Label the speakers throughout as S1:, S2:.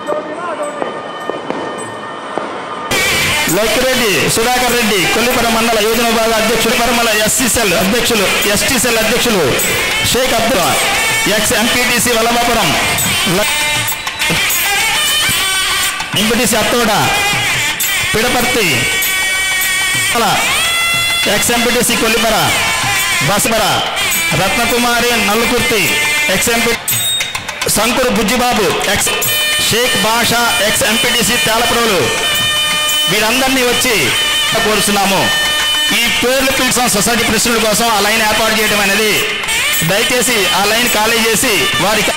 S1: లక్కిరెడ్డి సుధాకర్ రెడ్డి కొల్లిపర మండల యోజన విభాగ అధ్యక్షుడు పరమల ఎస్సీ సెల్ అధ్యక్షులు ఎస్టీ సెల్ అధ్యక్షులు Sheikh Abdul ex MPTC Vallabhapuram MPTC Attota Pidaparthi ex MPTC Kollipara బసపర Ratnakumari Nallukurthi ex MP Shankuru Bujjibabu ex Sheikh Basha ex MPTC Telaprolu వీరందరినీ వచ్చి కోరుతున్నాము ఈ పేర్లు పిలిచిన సొసైటీ ప్రెసిడెంట్ కోసం ఆ లైన్ ఏర్పాటు చేయడం అనేది దయచేసి ఆ లైన్ ఖాళీ చేసి వారికి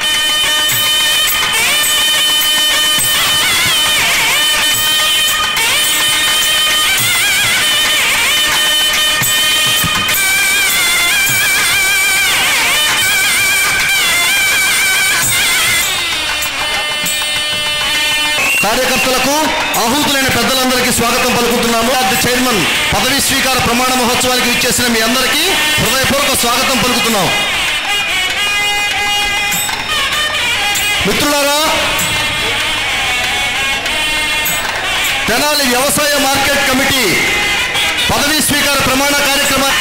S2: కార్యకర్తలకు ఆహూతులైన పెద్దలందరికీ స్వాగతం పలుకుతున్నాము అది చైర్మన్ పదవీ స్వీకార ప్రమాణ మహోత్సవానికి ఇచ్చేసిన మీ అందరికీ హృదయపూర్వక స్వాగతం పలుకుతున్నాం మిత్రులారా తెనాలి వ్యవసాయ మార్కెట్ కమిటీ పదవీ స్వీకార ప్రమాణ కార్యక్రమం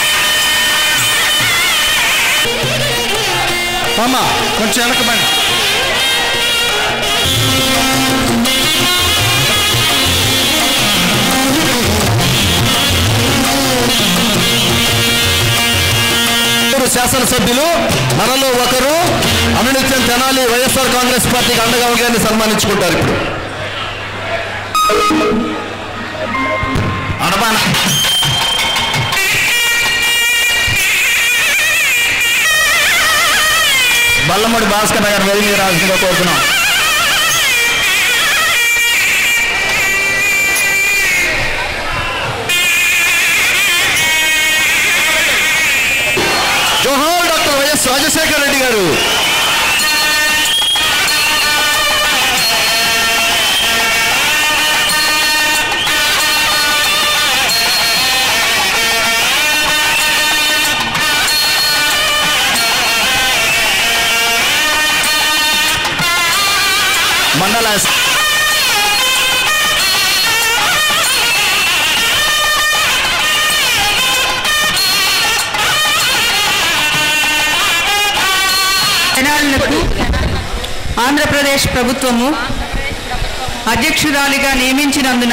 S2: అమ్మా కొంచెం వెనకమండి ముగ్గురు శాసనసభ్యులు మనలో ఒకరు అనునిత్యం తెనాలి వైఎస్ఆర్ కాంగ్రెస్ పార్టీకి అండగా గారిని సన్మానించుకుంటారు ఇప్పుడు
S1: అడబాన బల్లమూడి భాస్కర్ నగర్ వేది మీద రాజుగా కోరుతున్నాం
S2: జోహార్ డాక్టర్ వైఎస్ రాజశేఖర రెడ్డి గారు
S1: మండల ఎస్-
S3: తెనాలకు ఆంధ్రప్రదేశ్ ప్రభుత్వము అధ్యక్షురాలిగా నియమించినందున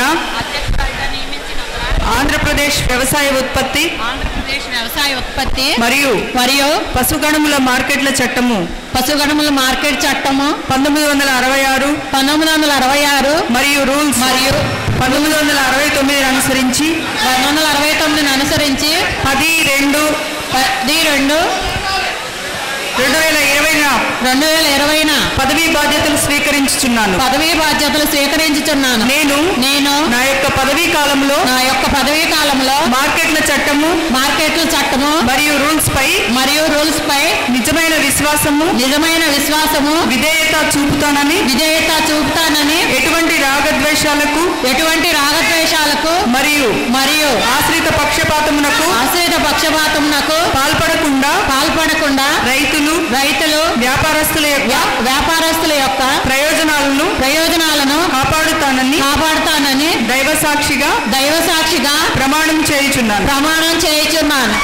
S3: ఆంధ్రప్రదేశ్ వ్యవసాయ ఉత్పత్తి
S4: ఆంధ్రప్రదేశ్ వ్యవసాయ ఉత్పత్తి
S3: మరియు
S4: మరియు
S3: పశుగణముల మార్కెట్ల చట్టము
S4: పశుగణముల మార్కెట్ చట్టము
S3: పంతొమ్మిది వందల అరవై ఆరు
S4: పంతొమ్మిది వందల అరవై ఆరు
S3: మరియు రూల్స్
S4: మరియు
S3: పంతొమ్మిది వందల అరవై తొమ్మిదిని అనుసరించి
S4: పంతొమ్మిది వందల అరవై తొమ్మిదిని అనుసరించి
S3: పది రెండు
S4: పది రెండు
S3: రెండు వేల ఇరవైన
S4: రెండు వేల ఇరవైన
S3: పదవీ బాధ్యతలు స్వీకరించుచున్నాను
S4: పదవీ బాధ్యతలు స్వీకరించుచున్నాను
S3: నేను
S4: నేను
S3: నా యొక్క పదవీ కాలంలో
S4: నా యొక్క పదవీ కాలంలో
S3: మార్కెట్ల చట్టము
S4: మార్కెట్ల చట్టము
S3: మరియు రూల్స్ పై
S4: మరియు రూల్స్ పై
S3: నిజమైన విశ్వాసము
S4: నిజమైన విశ్వాసము
S3: విధేయత చూపుతానని
S4: విధేయత చూపుతానని
S3: ఎటువంటి రాగద్వేషాలకు
S4: ఎటువంటి రాగద్వేషాలకు
S3: మరియు
S4: మరియు
S3: ఆశ్రిత పక్షపాతమునకు
S4: ఆశ్రిత పక్షపాతమునకు
S3: పాల్పడకుండా
S4: పాల్పడకుండా
S3: రైతులు
S4: రైతులు
S3: వ్యాపారస్తుల యొక్క
S4: వ్యా- వ్యాపారస్తుల యొక్క
S3: ప్రయోజనాలను
S4: ప్రయోజనాలను
S3: కాపాడుతానని
S4: కాపాడుతానని
S3: దైవ సాక్షిగా
S4: దైవ సాక్షిగా
S3: ప్రమాణం చేయుచున్నాను
S4: ప్రమాణం చేయుచున్నాను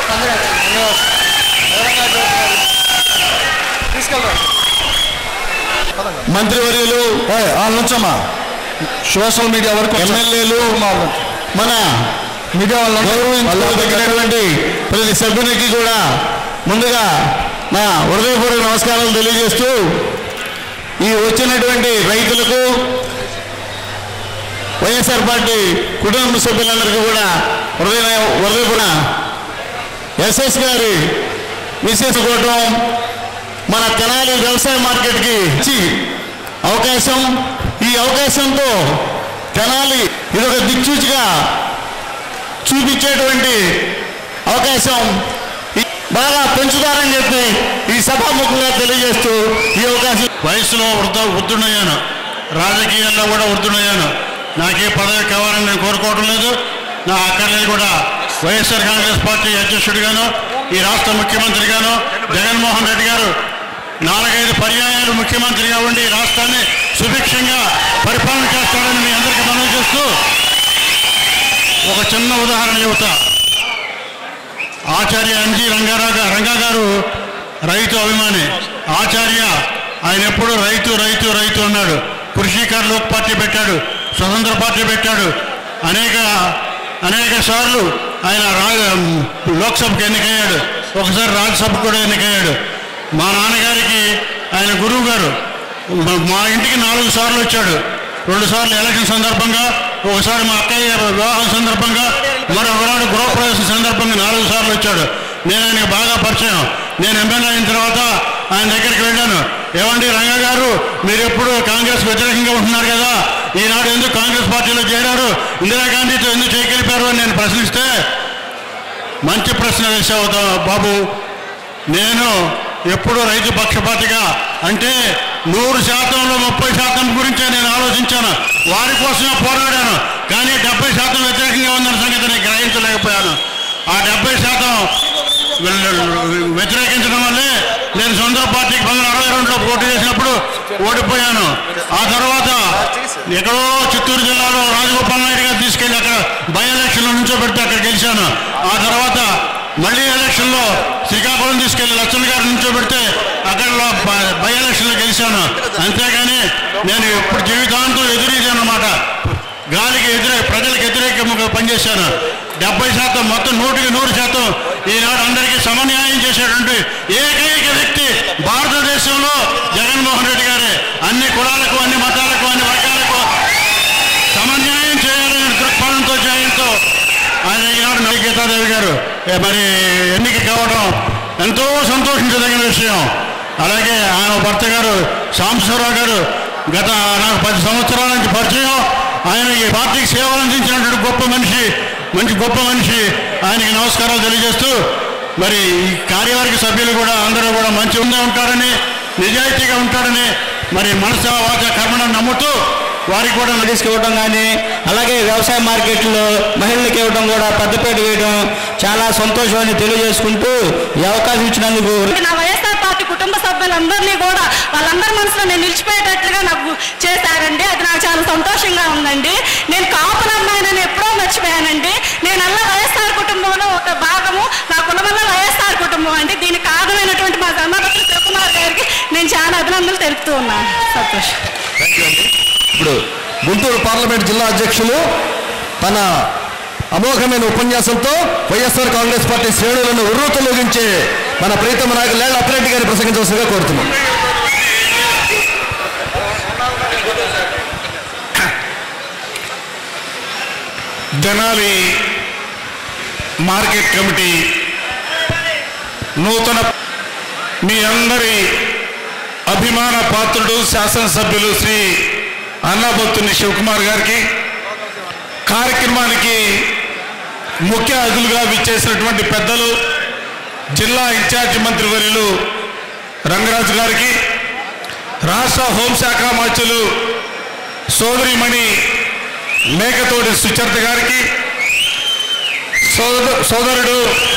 S2: మంత్రివర్యులు నుంచమ్మా సోషల్ మీడియా వరకు ఎమ్మెల్యేలు మన మీడియా గౌరవించదగినటువంటి ప్రతి సభ్యునికి కూడా ముందుగా నా హృదయపూర్వక నమస్కారాలు తెలియజేస్తూ ఈ వచ్చినటువంటి రైతులకు వైఎస్ఆర్ పార్టీ కుటుంబ సభ్యులందరికీ కూడా హృదయ హృదయపూర్ణ ఎస్ఎస్ గారి విశేషకోవటం మన తెనాలి వ్యవసాయ మార్కెట్కి ఇచ్చి అవకాశం ఈ అవకాశంతో తెనాలి ఇదొక దిక్సూచిగా చూపించేటువంటి అవకాశం ఈ- బాగా పెంచుతారని చెప్పి ఈ సభాముఖంగా తెలియజేస్తూ ఈ అవకాశం
S5: వయసులో వృద్ధ వృద్ధుడయ్యాను రాజకీయాల్లో కూడా వృద్ధుడయ్యాను నాకే పదవి కావాలని నేను కోరుకోవడం లేదు నా అక్కర్లేదు కూడా వైఎస్ఆర్ కాంగ్రెస్ పార్టీ అధ్యక్షుడిగాను ఈ రాష్ట్ర ముఖ్యమంత్రిగాను జగన్మోహన్ రెడ్డి గారు నాలుగైదు పర్యాయాలు ముఖ్యమంత్రిగా ఉండి ఈ రాష్ట్రాన్ని సుభిక్షంగా పరిపాలన చేస్తాడని మీ అందరికీ మనవి చేస్తూ ఒక చిన్న ఉదాహరణ చెబుతా ఆచార్య ఎన్జి రంగారావు గా- రంగా గారు రైతు అభిమాని ఆచార్య ఆయన ఎప్పుడు రైతు రైతు రైతు అన్నాడు కృషికార్ లోక్ పార్టీ పెట్టాడు స్వతంత్ర పార్టీ పెట్టాడు అనేక అనేక సార్లు ఆయన రా లోక్సభకు ఎన్నికయ్యాడు ఒకసారి రాజ్యసభకు కూడా ఎన్నికయ్యాడు మా నాన్నగారికి ఆయన గురువు గారు మా- మా ఇంటికి నాలుగు సార్లు వచ్చాడు రెండు సార్లు ఎలక్షన్ సందర్భంగా ఒకసారి మా అక్కయ్య వివాహం సందర్భంగా మరొకనాడు గృహప్రవేశం సందర్భంగా నాలుగు సార్లు వచ్చాడు నేను ఆయనకి బాగా పరిచయం నేను ఎమ్మెల్యే అయిన తర్వాత ఆయన దగ్గరికి వెళ్ళాను ఏమండి రంగా గారు మీరు ఎప్పుడు కాంగ్రెస్ వ్యతిరేకంగా ఉంటున్నారు కదా ఈనాడు ఎందుకు కాంగ్రెస్ పార్టీలో చేరారు ఇందిరాగాంధీతో ఎందుకు చేయగలిపారు అని నేను ప్రశ్నిస్తే మంచి ప్రశ్న వేసావు తా- బాబు నేను ఎప్పుడు రైతు పక్షపాతిగా అంటే నూరు శాతంలో ముప్పై శాతం గురించే నేను ఆలోచించాను వారి కోసమే పోరాడాను కానీ డెబ్బై శాతం వ్యతిరేకంగా ఉందన్న సంగతి నేను గ్రహించలేకపోయాను ఆ డెబ్బై శాతం వె- వ్యతిరేకించడం వల్లే నేను సొంత పార్టీకి పంతొమ్మిది అరవై రెండులో పోటీ చేసినప్పుడు ఓడిపోయాను ఆ తర్వాత ఎక్కడో చిత్తూరు జిల్లాలో రాజగోపాల్ నాయుడు గారు తీసుకెళ్లి అక్కడ బై ఎలక్షన్లో నుంచో పెడితే అక్కడ గెలిచాను ఆ తర్వాత మళ్ళీ ఎలక్షన్లో శ్రీకాకుళం తీసుకెళ్లి లచ్చన్ గారు నుంచో పెడితే అక్కడ బ- బై ఎలక్షన్లో గెలిచాను అంతేగాని నేను ఇప్పుడు జీవితాంతం ఎదురీదన్నమాట గాలికి వ్యతిరేక ప్రజలకు వ్యతిరేకంగా పనిచేశాను డెబ్బై శాతం మొత్తం నూటికి నూరు శాతం ఈనాడు అందరికీ సమన్యాయం చేసేటువంటి ఏకైక వ్యక్తి భారతదేశంలో జగన్మోహన్ రెడ్డి గారే అన్ని కులాలకు అన్ని మతాలకు అన్ని వర్గాలకు సమన్యాయం చేయాలనే దృక్పథంతో చేయంతో ఆయన ఈనాడు నవి గీతాదేవి గారు ఏ మరి ఎన్నిక కావడం ఎంతో సంతోషించదగిన విషయం అలాగే ఆయన భర్త గారు సాంబశివరావు గారు గత నాకు పది సంవత్సరాల నుంచి పరిచయం ఆయన ఈ పార్టీకి సేవలు అందించినటువంటి గొప్ప మనిషి మంచి గొప్ప మనిషి ఆయనకి నమస్కారాలు తెలియజేస్తూ మరి ఈ కార్యవర్గ సభ్యులు కూడా అందరూ కూడా మంచి ఉండే ఉంటారని నిజాయితీగా ఉంటాడని మరి మనస వాచ కర్మను నమ్ముతూ వారికి కూడా
S1: తీసుకువ్వడం కానీ అలాగే వ్యవసాయ మార్కెట్లో మహిళలకు ఇవ్వడం కూడా పెద్దపేట వేయడం చాలా సంతోషం అని తెలియజేసుకుంటూ ఈ అవకాశం ఇచ్చినందుకు
S6: నా వైఎస్ఆర్ పార్టీ కుటుంబ సభ్యులందరినీ కూడా వాళ్ళందరి మనసులో నేను నిలిచిపోయేటట్లుగా నాకు చేశారండి అది నాకు చాలా సంతోషంగా ఉందండి నేను కాపుల అమ్మాయినని ఎప్పుడో మర్చిపోయానండి నేను అలా వైఎస్ఆర్ కుటుంబంలో ఒక భాగము నా కులమల్ల వైఎస్ఆర్ కుటుంబం అండి దీనికి కారణమైనటువంటి మా ధర్మపతి శివకుమార్ గారికి నేను చాలా అభినందనలు తెలుపుతూ ఉన్నాను సంతోషం
S2: ఇప్పుడు గుంటూరు పార్లమెంట్ జిల్లా అధ్యక్షులు తన అమోఘమైన ఉపన్యాసంతో వైఎస్ఆర్ కాంగ్రెస్ పార్టీ శ్రేణులను ఉర్రూతలోగించే మన ప్రీతమ నాయకులు లేళ్ల అప్పిరెడ్డి గారిని ప్రసంగించవలసిందిగా కోరుతున్నాం
S1: తెనాలి మార్కెట్ కమిటీ నూతన మీ అందరి అభిమాన పాత్రుడు శాసనసభ్యులు శ్రీ అన్నభక్తుని శివకుమార్ గారికి కార్యక్రమానికి ముఖ్య అతిథులుగా విచ్చేసినటువంటి పెద్దలు జిల్లా ఇన్ఛార్జి మంత్రివర్యులు రంగరాజు గారికి రాష్ట్ర హోంశాఖ మంత్రులు సోదరిమణి మేకతోటి సుచరిత గారికి సోద సోదరుడు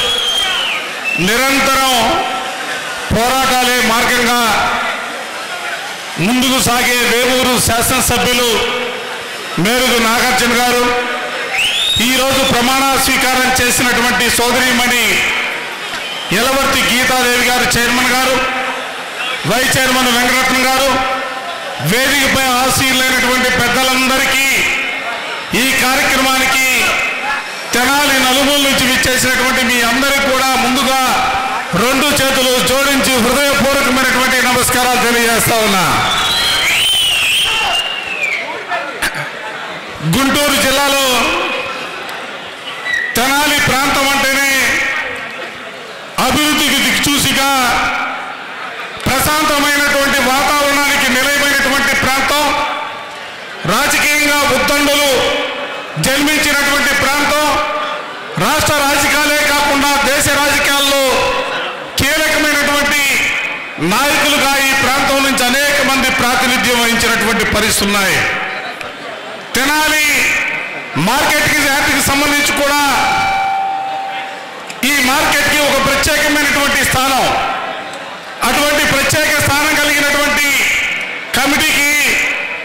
S1: నిరంతరం పోరాటాలే మార్గంగా ముందుకు సాగే వేమూరు శాసనసభ్యులు మేరుగు నాగార్జున గారు ఈరోజు ప్రమాణ స్వీకారం చేసినటువంటి సోదరిమణి యలవర్తి గీతాదేవి గారు చైర్మన్ గారు వైస్ చైర్మన్ వెంకటరత్న గారు వేదికపై ఆశీలైనటువంటి పెద్దలందరికీ ఈ కార్యక్రమానికి తెనాలి నలుమూల నుంచి విచ్చేసినటువంటి మీ అందరికి కూడా ముందుగా రెండు చేతులు జోడించి హృదయపూర్వకమైనటువంటి నమస్కారాలు తెలియజేస్తా ఉన్నా గుంటూరు జిల్లాలో తెనాలి ప్రాంతం అంటేనే అభివృద్ధికి దిక్చూసిగా ప్రశాంతమైనటువంటి వాతావరణానికి నిలయమైనటువంటి ప్రాంతం రాజకీయంగా ఉద్దండులు జన్మించినటువంటి ప్రాంతం రాష్ట్ర రాజకీయాలే కాకుండా దేశ రాజకీయాల్లో కీలకమైనటువంటి నాయకులుగా ఈ ప్రాంతం నుంచి అనేక మంది ప్రాతినిధ్యం వహించినటువంటి పరిస్థితులు ఉన్నాయి తెనాలి మార్కెట్కి యాక్ట్కి సంబంధించి కూడా ఈ మార్కెట్కి ఒక ప్రత్యేకమైనటువంటి స్థానం అటువంటి ప్రత్యేక స్థానం కలిగినటువంటి కమిటీకి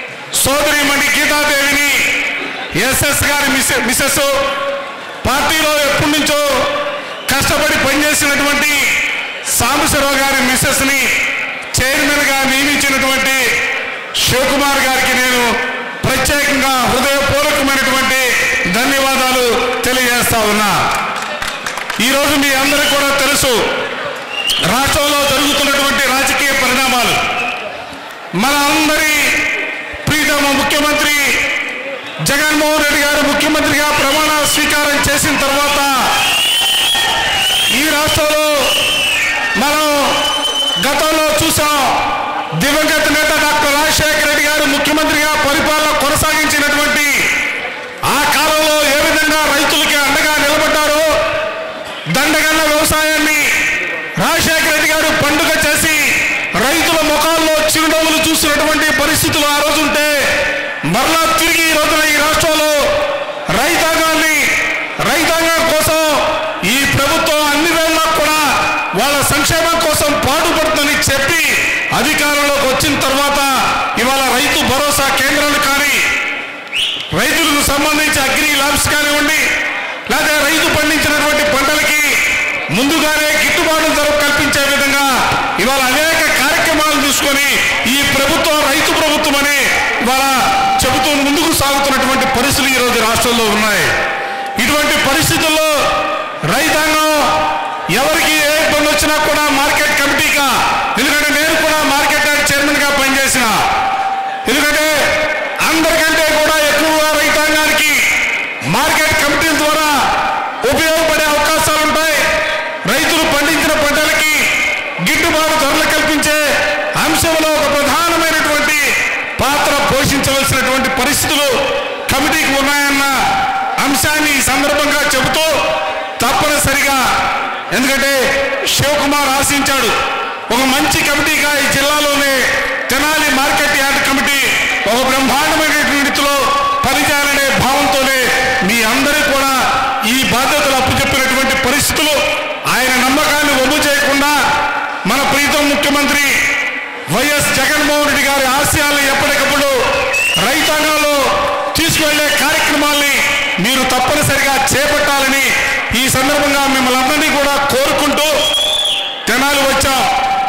S7: ఎస్ఎస్ గారి మిస్ మిస్సెస్ పార్టీలో ఎప్పటి నుంచో కష్టపడి పనిచేసినటువంటి సాంబశివరావు గారి మిస్సెస్ని చైర్మన్గా నియమించినటువంటి శివకుమార్ గారికి నేను ప్రత్యేకంగా హృదయపూర్వకమైనటువంటి ధన్యవాదాలు తెలియజేస్తా ఉన్నా ఈరోజు మీ అందరికీ కూడా తెలుసు రాష్ట్రంలో జరుగుతున్నటువంటి రాజకీయ పరిణామాలు మన అందరి ప్రీతమ ముఖ్యమంత్రి జగన్మోహన్ రెడ్డి గారు ముఖ్యమంత్రిగా ప్రమాణ స్వీకారం చేసిన తర్వాత ఈ రాష్ట్రంలో మనం గతంలో చూసాం దివంగత నేత డాక్టర్ రాజశేఖర రెడ్డి గారు ముఖ్యమంత్రిగా పరిపాలన కొనసాగించినటువంటి ఆ కాలంలో ఏ విధంగా రైతులకి అండగా నిలబడ్డారో దండగన్న వ్యవసాయాన్ని రాజశేఖర రెడ్డి గారు పండుగ చేసి రైతుల ముఖాల్లో చిరునవ్వులు చూసినటువంటి పరిస్థితులు ఆ రోజు ఉంటే మరలా తిరిగి ఈ రోజున ఈ రాష్ట్రంలో రైతాంగాన్ని రైతాంగం కోసం ఈ ప్రభుత్వం అన్ని వేళలా కూడా వాళ్ళ సంక్షేమం కోసం పాటుపడుతుందని చెప్పి అధికారంలోకి వచ్చిన తర్వాత ఇవాళ రైతు భరోసా కేంద్రాలు కానీ రైతులకు సంబంధించి అగ్రి ల్యాబ్స్ కానివ్వండి లేదా రైతు పండించినటువంటి పంటలకి ముందుగానే గిట్టుబాటు ధర కల్పించే విధంగా ఇవాళ అనేక కార్యక్రమాలు తీసుకొని ఈ ప్రభుత్వం రైతు ప్రభుత్వం అని ఇవాళ చెబుతూ ముందుకు సాగుతున్నటువంటి పరిస్థితులు ఈరోజు రాష్ట్రంలో ఉన్నాయి ఇటువంటి పరిస్థితుల్లో రైతాంగం ఎవరికి ఏ ఇబ్బంది వచ్చినా కూడా మార్కెట్ కమిటీగా ఎందుకంటే నేను కూడా మార్కెట్ యార్డ్ చైర్మన్గా పనిచేసిన ఎందుకంటే అందరికంటే కూడా ఎక్కువగా రైతాంగానికి మార్కెట్ కమిటీల ద్వారా ఉపయోగపడే అవకాశాలు ఉంటాయి రైతులు పండించిన పంటలకి గిట్టుబాటు ధరలు కల్పించే అంశంలో ఒక ప్రధానమైనటువంటి పాత్ర పోషించవలసినటువంటి పరిస్థితులు కమిటీకి ఉన్నాయన్న అంశాన్ని ఈ సందర్భంగా చెబుతూ తప్పనిసరిగా ఎందుకంటే శివకుమార్ ఆశించాడు ఒక మంచి కమిటీగా ఈ జిల్లాలోనే తెనాలి మార్కెట్ యార్డ్ కమిటీ ఒక బ్రహ్మాండమైనటువంటి రీతిలో పనిచేయాలనే భావంతోనే మీ అందరూ కూడా ఈ బాధ్యతలు అప్పచెప్పినటువంటి పరిస్థితులు ఆయన నమ్మకాన్ని ఒమ్ము చేయకుండా మన ప్రీతం ముఖ్యమంత్రి వైఎస్ జగన్మోహన్ రెడ్డి గారి ఆశయాలను ఎప్పటికప్పుడు రైతాంగంలో తీసుకువెళ్లే కార్యక్రమాల్ని మీరు తప్పనిసరిగా చేపట్టాలని ఈ సందర్భంగా మిమ్మల్ని అందరినీ కూడా కోరుకుంటూ తెనాలి వచ్చాం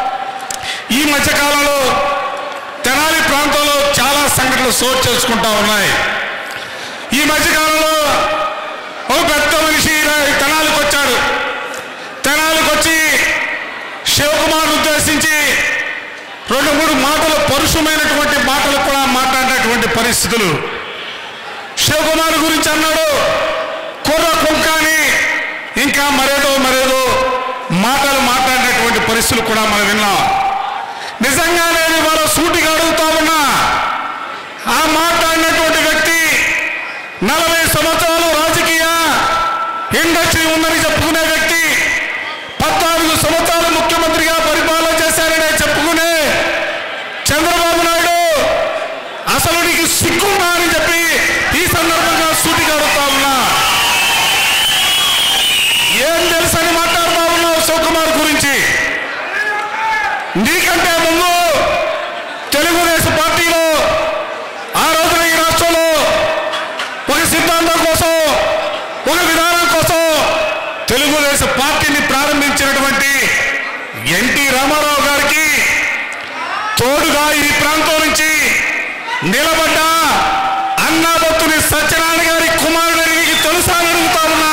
S7: ఈ మధ్యకాలంలో తెనాలి ప్రాంతంలో చాలా సంఘటనలు చోటు చేసుకుంటా ఉన్నాయి ఈ మధ్యకాలంలో ఒక పెద్ద మనిషి తెనాలికి వచ్చాడు తెనాలికి వచ్చి శివకుమార్ ఉద్దేశించి రెండు మూడు మాటలు పరుషమైనటువంటి మాటలు కూడా మాట్లాడినటువంటి పరిస్థితులు శివకుమార్ గురించి అన్నాడు కుర్ర కుంక అని ఇంకా మరేదో మరేదో మాటలు మాట్లాడినటువంటి పరిస్థితులు కూడా మనం విన్నాం నిజంగానే వాళ్ళ సూటిగా అడుగుతా ఉన్నా ఆ మాట్లాడినటువంటి వ్యక్తి నలభై సంవత్సరాలు రాజకీయ ఇండస్ట్రీ ఉందని చెప్పుకునే వ్యక్తి పద్నాలుగు సంవత్సరాలు ముఖ్యమంత్రిగా పరిపాలన చేశారనే చెప్పుకునే చంద్రబాబు నాయుడు అసలు నీకు సిగ్గున్నా అని చెప్పి ఈ సందర్భంగా సూటిగా అడుగుతా ఉన్నా ఏం తెలుసని మాట్లాడుతా ఉన్నావు శివకుమార్ గురించి నీకంటే ముందు తెలుగుదేశం పార్టీలో ఆ రోజున ఈ రాష్ట్రంలో ఒక సిద్ధాంతం కోసం ఒక విధానం కోసం తెలుగుదేశం పార్టీని ప్రారంభించినటువంటి ఎన్టీ రామారావు గారికి తోడుగా ఈ ప్రాంతం నుంచి నిలబడ్డ అన్నాబత్తుని సత్యనారాయణ గారి కుమారుడు నీకు తెలుసా అని అడుగుతా ఉన్నా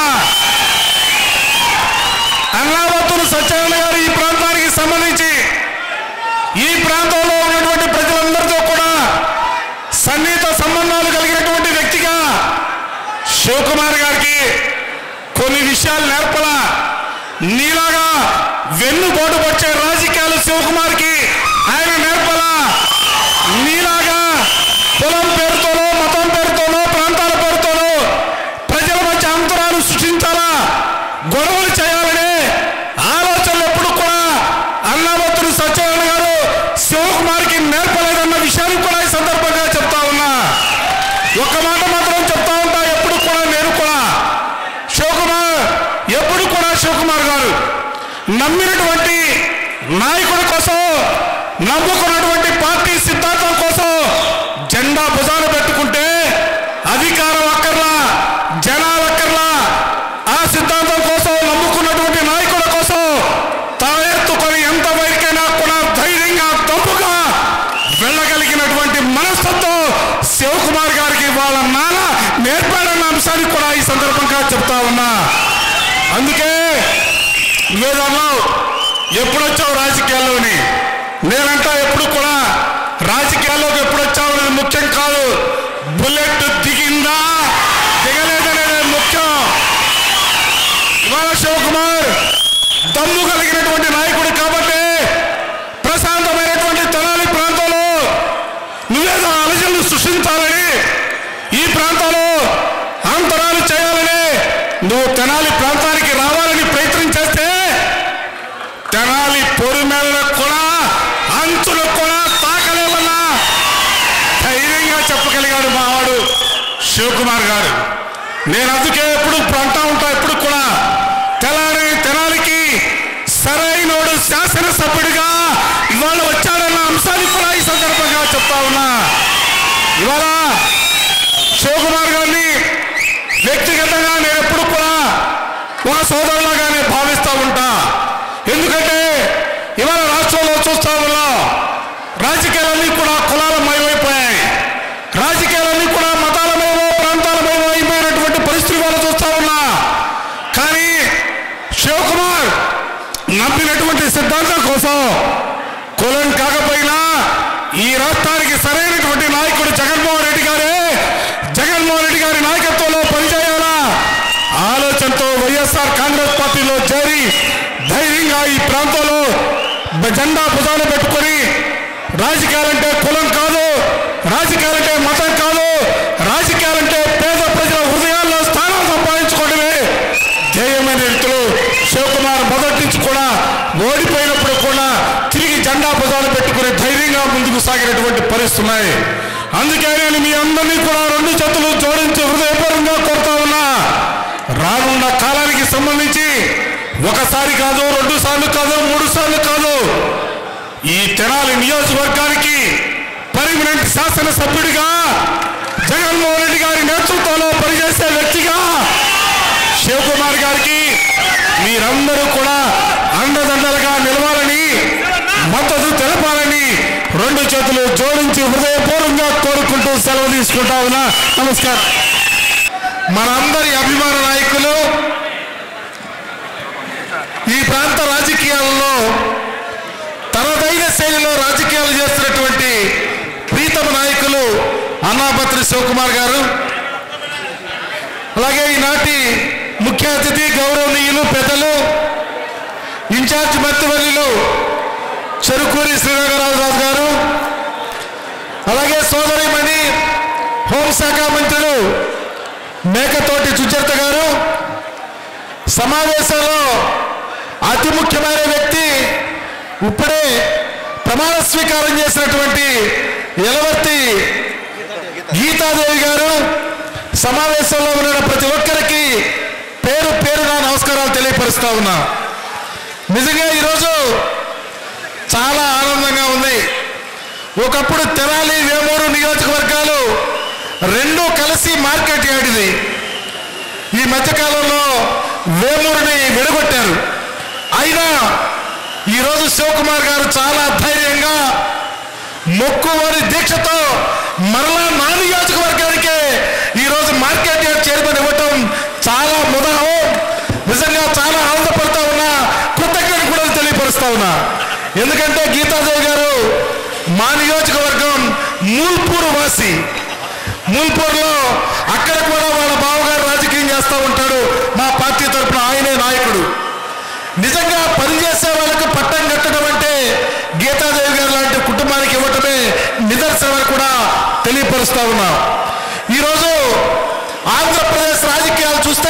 S7: అన్నాబత్తుని సత్యనారాయణ గారు ఈ ప్రాంతానికి సంబంధించి ఈ ప్రాంతంలో ఉన్నటువంటి ప్రజలందరితో కూడా సన్నిహిత సంబంధాలు కలిగినటువంటి వ్యక్తిగా శివకుమార్ గారికి కొన్ని విషయాలు నేర్పల నీలాగా వెన్నుపోటు వచ్చే రాజకీయాలు శివకుమార్కి ఆయన నేర్పల నీలాగా కులం పేరుతోనో మతం పేరుతోనో ప్రాంతాల పేరుతోనో ప్రజల మధ్య అంతరాలు సృష్టించాలా గొడవలు చేయాలనే ఆలోచనలు ఎప్పుడు కూడా అన్నామత్తుడు సత్యనారాయణ గారు శివకుమార్కి నేర్పలేదన్న విషయాన్ని కూడా ఈ సందర్భంగా చెప్తా ఉన్నా ఒక మాట మాత్రం చెప్తా ఉంటా ఎప్పుడు కూడా నేను కూడా శివకుమార్ ఎప్పుడు కూడా శివకుమార్ గారు నమ్మినటువంటి నాయకుడి కోసం నమ్ముకున్నటువంటి పార్టీ సిద్ధాంతం కోసం జెండా భుజాన పెట్టుకుంటే అధికారం అక్కర్లేదు అంశాన్ని కూడా ఈ సందర్భంగా చెప్తా ఉన్నా అందుకే నువ్వేదన్నావు ఎప్పుడు వచ్చావు రాజకీయాల్లోని నేనంటా ఎప్పుడు కూడా రాజకీయాల్లోకి ఎప్పుడు వచ్చావు అనేది ముఖ్యం కాదు బుల్లెట్ దిగిందా దిగలేదనేది ముఖ్యం ఇవాళ శివకుమార్ దమ్ము కలిగినటువంటి నాయకుడు కాబట్టి ప్రశాంతమైనటువంటి తెనాలి ప్రాంతంలో నువ్వేదో అలజలు సృష్టించాలని ఈ ప్రాంతంలో అంతరాలు చేయాలని నువ్వు తెనాలి ప్రాంతానికి రావాలని ప్రయత్నం చేస్తే తెనాలి పొరిమేళకు కూడా అంచులు కూడా తాకలేవన్నా ధైర్యంగా చెప్పగలిగాడు మావాడు శివకుమార్ గారు నేను అందుకే ఎప్పుడు అంటా ఉంటా ఎప్పుడు కూడా తెలారి తెనాలికి సరైనోడు శాసనసభ్యుడిగా ఇవాళ వచ్చాడన్న అంశాన్ని కూడా ఈ సందర్భంగా చెప్తా ఉన్నా ఇవాళ శివకుమార్ గారిని వ్యక్తిగతంగా నేను ఎప్పుడు కూడా ఒక సోదరులాగానే భావిస్తూ ఉంటా ఎందుకంటే ఇవాళ రాష్ట్రంలో చూస్తా ఉన్నాం రాజకీయాలన్నీ కూడా కులాలమయమైపోయాయి రాజకీయాలన్నీ కూడా మతాలమయమో ప్రాంతాలమయమో అయిపోయినటువంటి పరిస్థితి వాళ్ళు చూస్తా ఉన్నా కానీ శివకుమార్ నమ్మినటువంటి సిద్ధాంతం కోసం కులం కాకపోయినా ఈ రాష్ట్రానికి సరైనటువంటి నాయకుడు జగన్మోహన్ రెడ్డి గారే జగన్మోహన్ రెడ్డి గారి నాయకత్వంలో పనిచేయాలా ఆలోచనతో వైఎస్ఆర్ కాంగ్రెస్ పార్టీలో చేరి ధైర్యంగా ఈ ప్రాంతంలో బ- జెండా భుజాలు పెట్టుకొని రాజకీయాలంటే కులం కాదు రాజకీయాలంటే మతం కాదు రాజకీయాలంటే పేద ప్రజల హృదయాల్లో స్థానం సంపాదించుకోవడమే ధ్యేయమైన రీతిలో శివకుమార్ మొదటి నుంచి కూడా ఓడిపోయినప్పుడు కూడా తిరిగి జెండా భుజాలు పెట్టుకుని ధైర్యంగా ముందుకు సాగినటువంటి పరిస్థితులు ఉన్నాయి అందుకే నేను మీ అందరినీ కూడా రెండు చేతులు జోడించి హృదయపూర్వకంగా కోరుతా ఉన్నా రానున్న కాలానికి సంబంధించి ఒకసారి కాదు రెండు సార్లు కాదు మూడు సార్లు కాదు ఈ తెనాలి నియోజకవర్గానికి పర్మనెంట్ శాసనసభ్యుడిగా జగన్మోహన్ రెడ్డి గారి నేతృత్వంలో పనిచేసే వ్యక్తిగా శివకుమార్ గారికి మీరందరూ కూడా అండదండలుగా నిలవాలని మద్దతు తెలపాలని రెండు చేతులు జోడించి హృదయపూర్వకంగా కోరుకుంటూ సెలవు తీసుకుంటా ఉన్నా నమస్కారం మనందరి అభిమాన నాయకులు ఈ ప్రాంత రాజకీయాలలో తనదైన శైలిలో రాజకీయాలు చేస్తున్నటువంటి ప్రీతమ నాయకులు అన్నాపత్రి శివకుమార్ గారు అలాగే ఈనాటి ముఖ్య అతిథి గౌరవనీయులు పెద్దలు ఇన్ఛార్జ్ మంత్రివర్యులు చెరుకూరి శ్రీరంగరాజు రాజు గారు అలాగే సోదరిమణి హోంశాఖ మంత్రులు మేకతోటి సుచరిత గారు సమావేశంలో అతి ముఖ్యమైన వ్యక్తి ఇప్పుడే ప్రమాణ స్వీకారం చేసినటువంటి ఎలవర్తి గీతాదేవి గారు సమావేశంలో ఉన్న ప్రతి ఒక్కరికి పేరు పేరున నమస్కారాలు తెలియపరుస్తా ఉన్నా నిజంగా ఈరోజు చాలా ఆనందంగా ఉంది ఒకప్పుడు తెనాలి వేమూరు నియోజకవర్గాలు రెండూ కలిసి మార్కెట్ యార్డ్ ఇది ఈ మధ్యకాలంలో వేమూరుని విడగొట్టారు అయినా ఈరోజు శివకుమార్ గారు చాలా ధైర్యంగా మొక్కువని దీక్షతో మరలా నా నియోజకవర్గానికే ఈరోజు మార్కెట్ యార్డ్ చైర్మన్ ఇవ్వటం చాలా ముదాహం నిజంగా చాలా ఆనందపడతా ఉన్నా కృతజ్ఞత కూడా తెలియపరుస్తా ఉన్నా ఎందుకంటే గీతాదేవి గారు మా నియోజకవర్గం మూల్పూర్ వాసి మూల్పూర్లో అక్కడ కూడా వాళ్ళ బావగారు రాజకీయం చేస్తూ ఉంటాడు మా పార్టీ తరఫున ఆయనే నాయకుడు నిజంగా పనిచేసే వాళ్ళకు పట్టం కట్టడం అంటే గీతాదేవి గారు లాంటి కుటుంబానికి ఇవ్వటమే నిదర్శనం కూడా తెలియపరుస్తా ఉన్నా ఈరోజు ఆంధ్రప్రదేశ్ రాజకీయాలు చూస్తే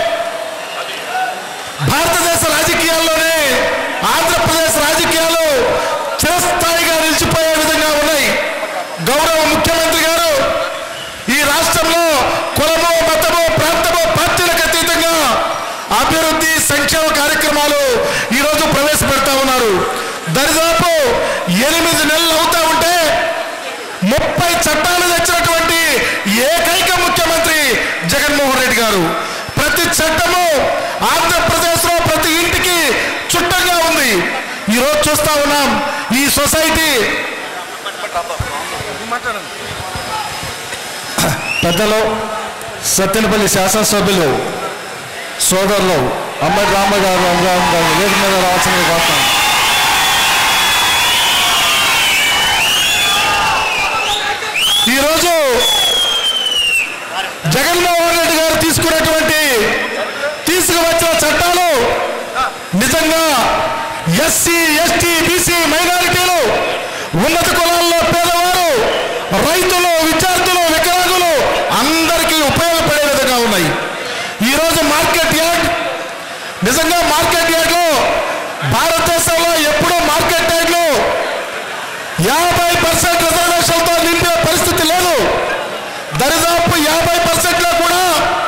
S7: భారతదేశ రాజకీయాల్లోనే ఆంధ్రప్రదేశ్ రాజకీయాలు చిరస్థాయిగా నిలిచిపోయే విధంగా ఉన్నాయి గౌరవ ముఖ్యమంత్రి గారు ఈ రాష్ట్రంలో కులమో మతమో ప్రాంతమో పార్టీలకు అతీతంగా అభివృద్ధి సంక్షేమ కార్యక్రమాలు ఈరోజు ప్రవేశపెడతా ఉన్నారు దరిదాపు ఎనిమిది నెలలు అవుతా ఉంటే ముప్పై చట్టాలు తెచ్చినటువంటి ఏకైక ముఖ్యమంత్రి జగన్మోహన్ రెడ్డి గారు ప్రతి చట్టము ఆంధ్రప్రదేశ్లో ప్రతి ఇంటికి చుట్టంగా ఉంది ఈరోజు చూస్తా ఉన్నాం ఈ సొసైటీ పెద్దలు
S2: సత్తెనపల్లి శాసనసభ్యులు సోదరులు అమ్మడి రామగారు రామగారు గారు వేదిక మీద రావాల్సిన కోరుతాను
S7: ఈరోజు జగన్మోహన్ రెడ్డి గారు తీసుకున్నటువంటి తీసుకువచ్చిన చట్టాలు నిజంగా ఎస్సీ ఎస్టీ బీసీ మైనారిటీలు ఉన్నత కులాల్లో పేదవారు రైతులు విద్యార్థులు వికలాంగులు అందరికీ ఉపయోగపడే విధంగా ఉన్నాయి ఈరోజు మార్కెట్ యార్డ్ నిజంగా మార్కెట్ యార్డ్లో భారతదేశంలో ఎప్పుడూ మార్కెట్ యార్డ్లో యాభై పర్సెంట్ రిజర్వేషన్తో నింపే పరిస్థితి లేదు దరిదాపు యాభై పర్సెంట్లో కూడా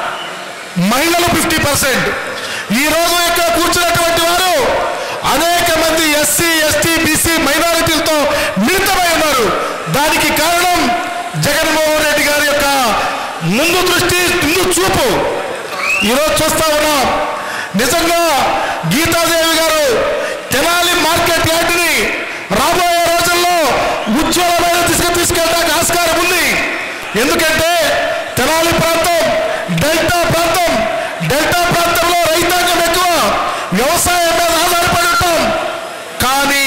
S7: మహిళలు ఫిఫ్టీ పర్సెంట్ ఈ రోజు ఇక్కడ కూర్చున్నటువంటి వారు అనేక మంది ఎస్సీ ఎస్టీ బీసీ మైనారిటీలతో మిళితమై ఉన్నారు దానికి కారణం జగన్మోహన్ రెడ్డి గారి యొక్క ముందు దృష్టి ముందు చూపు ఈరోజు చూస్తా ఉన్నాం నిజంగా గీతాదేవి గారు తెనాలి మార్కెట్ యార్డ్ని రాబోయే రోజుల్లో ఉజ్వలమైన దిశగా తీసుకెళ్ళడానికి ఆస్కారం ఉంది ఎందుకంటే తెనాలి ప్రాంతం డెల్టా ప్రాంతం డెల్టా ప్రాంతంలో రైతాంగం ఎక్కువ వ్యవసాయం మీద ఆధారపడి ఉంటాం కానీ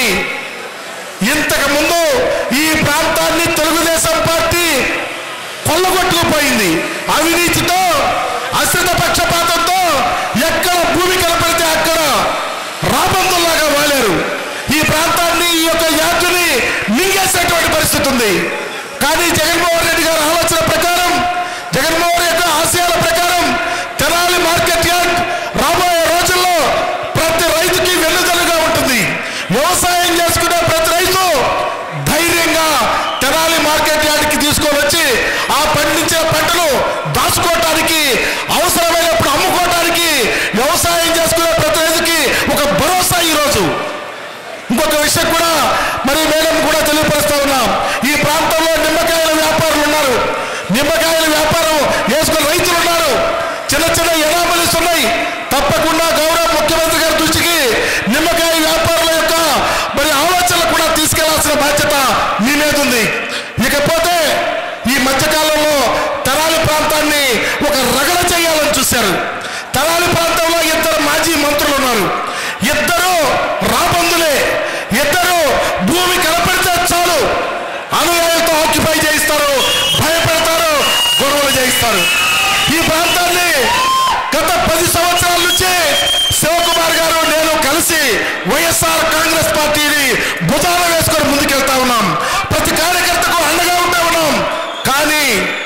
S7: ఇంతకు ముందు ఈ ప్రాంతాన్ని తెలుగుదేశం పార్టీ కొల్లగొట్టుకుపోయింది అవినీతితో అశ్రిత పక్షపాతంతో ఎక్కడ భూమి కనపడితే అక్కడ రాబందుల్లాగా వాడారు ఈ ప్రాంతాన్ని ఈ యొక్క యాత్రని మింగేసేటువంటి పరిస్థితి ఉంది కానీ జగన్మోహన్ రెడ్డి గారి ఆలోచన ప్రకారం జగన్మోహన్ యొక్క ఆశయాల ప్రకారం తెనాలి మార్కెట్ యార్డ్ రాబోయే రోజుల్లో ప్రతి రైతుకి వెన్నుదలుగా ఉంటుంది వ్యవసాయం చేసుకునే ప్రతి రైతు ధైర్యంగా తెనాలి మార్కెట్ యార్డ్కి తీసుకొని వచ్చి ఆ పండించిన పంటను దాచుకోవటానికి అవసరమైనప్పుడు అమ్ముకోవటానికి వ్యవసాయం చేసుకునే ప్రతి రైతుకి ఒక భరోసా ఈరోజు ఇంకొక విషయం కూడా మరి మేడం కూడా తెలియపరుస్తా ఉన్నాం ఈ ప్రాంతంలో నిమ్మకాయల వ్యాపారులు ఉన్నారు నిమ్మకాయల వ్యాపారం వేసుకున్న రైతులు ఉన్నారు చిన్న చిన్న ఎనామలీస్ ఉన్నాయి తప్పకుండా గౌరవ ముఖ్యమంత్రి గారి దృష్టికి నిమ్మకాయ వ్యాపారుల యొక్క మరి ఆలోచనలు కూడా తీసుకెళ్లాల్సిన బాధ్యత మీ మీద ఉంది ఇకపోతే ఈ మధ్యకాలంలో తరాలి ప్రాంతాన్ని ఒక రగడ చేయాలని చూశారు తరాలి ప్రాంతంలో ఇద్దరు మాజీ మంత్రులు ఉన్నారు ఇద్దరు రాబందులే ఇద్దరు భూమి కనపడితే చాలు అనుయాయులతో ఆక్యుపై చేయిస్తారు భయపెడతారు గొడవలు చేయిస్తారు ఈ ప్రాంతాన్ని గత పది సంవత్సరాల నుంచి శివకుమార్ గారు నేను కలిసి వైఎస్ఆర్ కాంగ్రెస్ పార్టీని భుజాన వేసుకొని ముందుకెళ్తా ఉన్నాం ప్రతి కార్యకర్తకు అండగా ఉంటా ఉన్నాం కానీ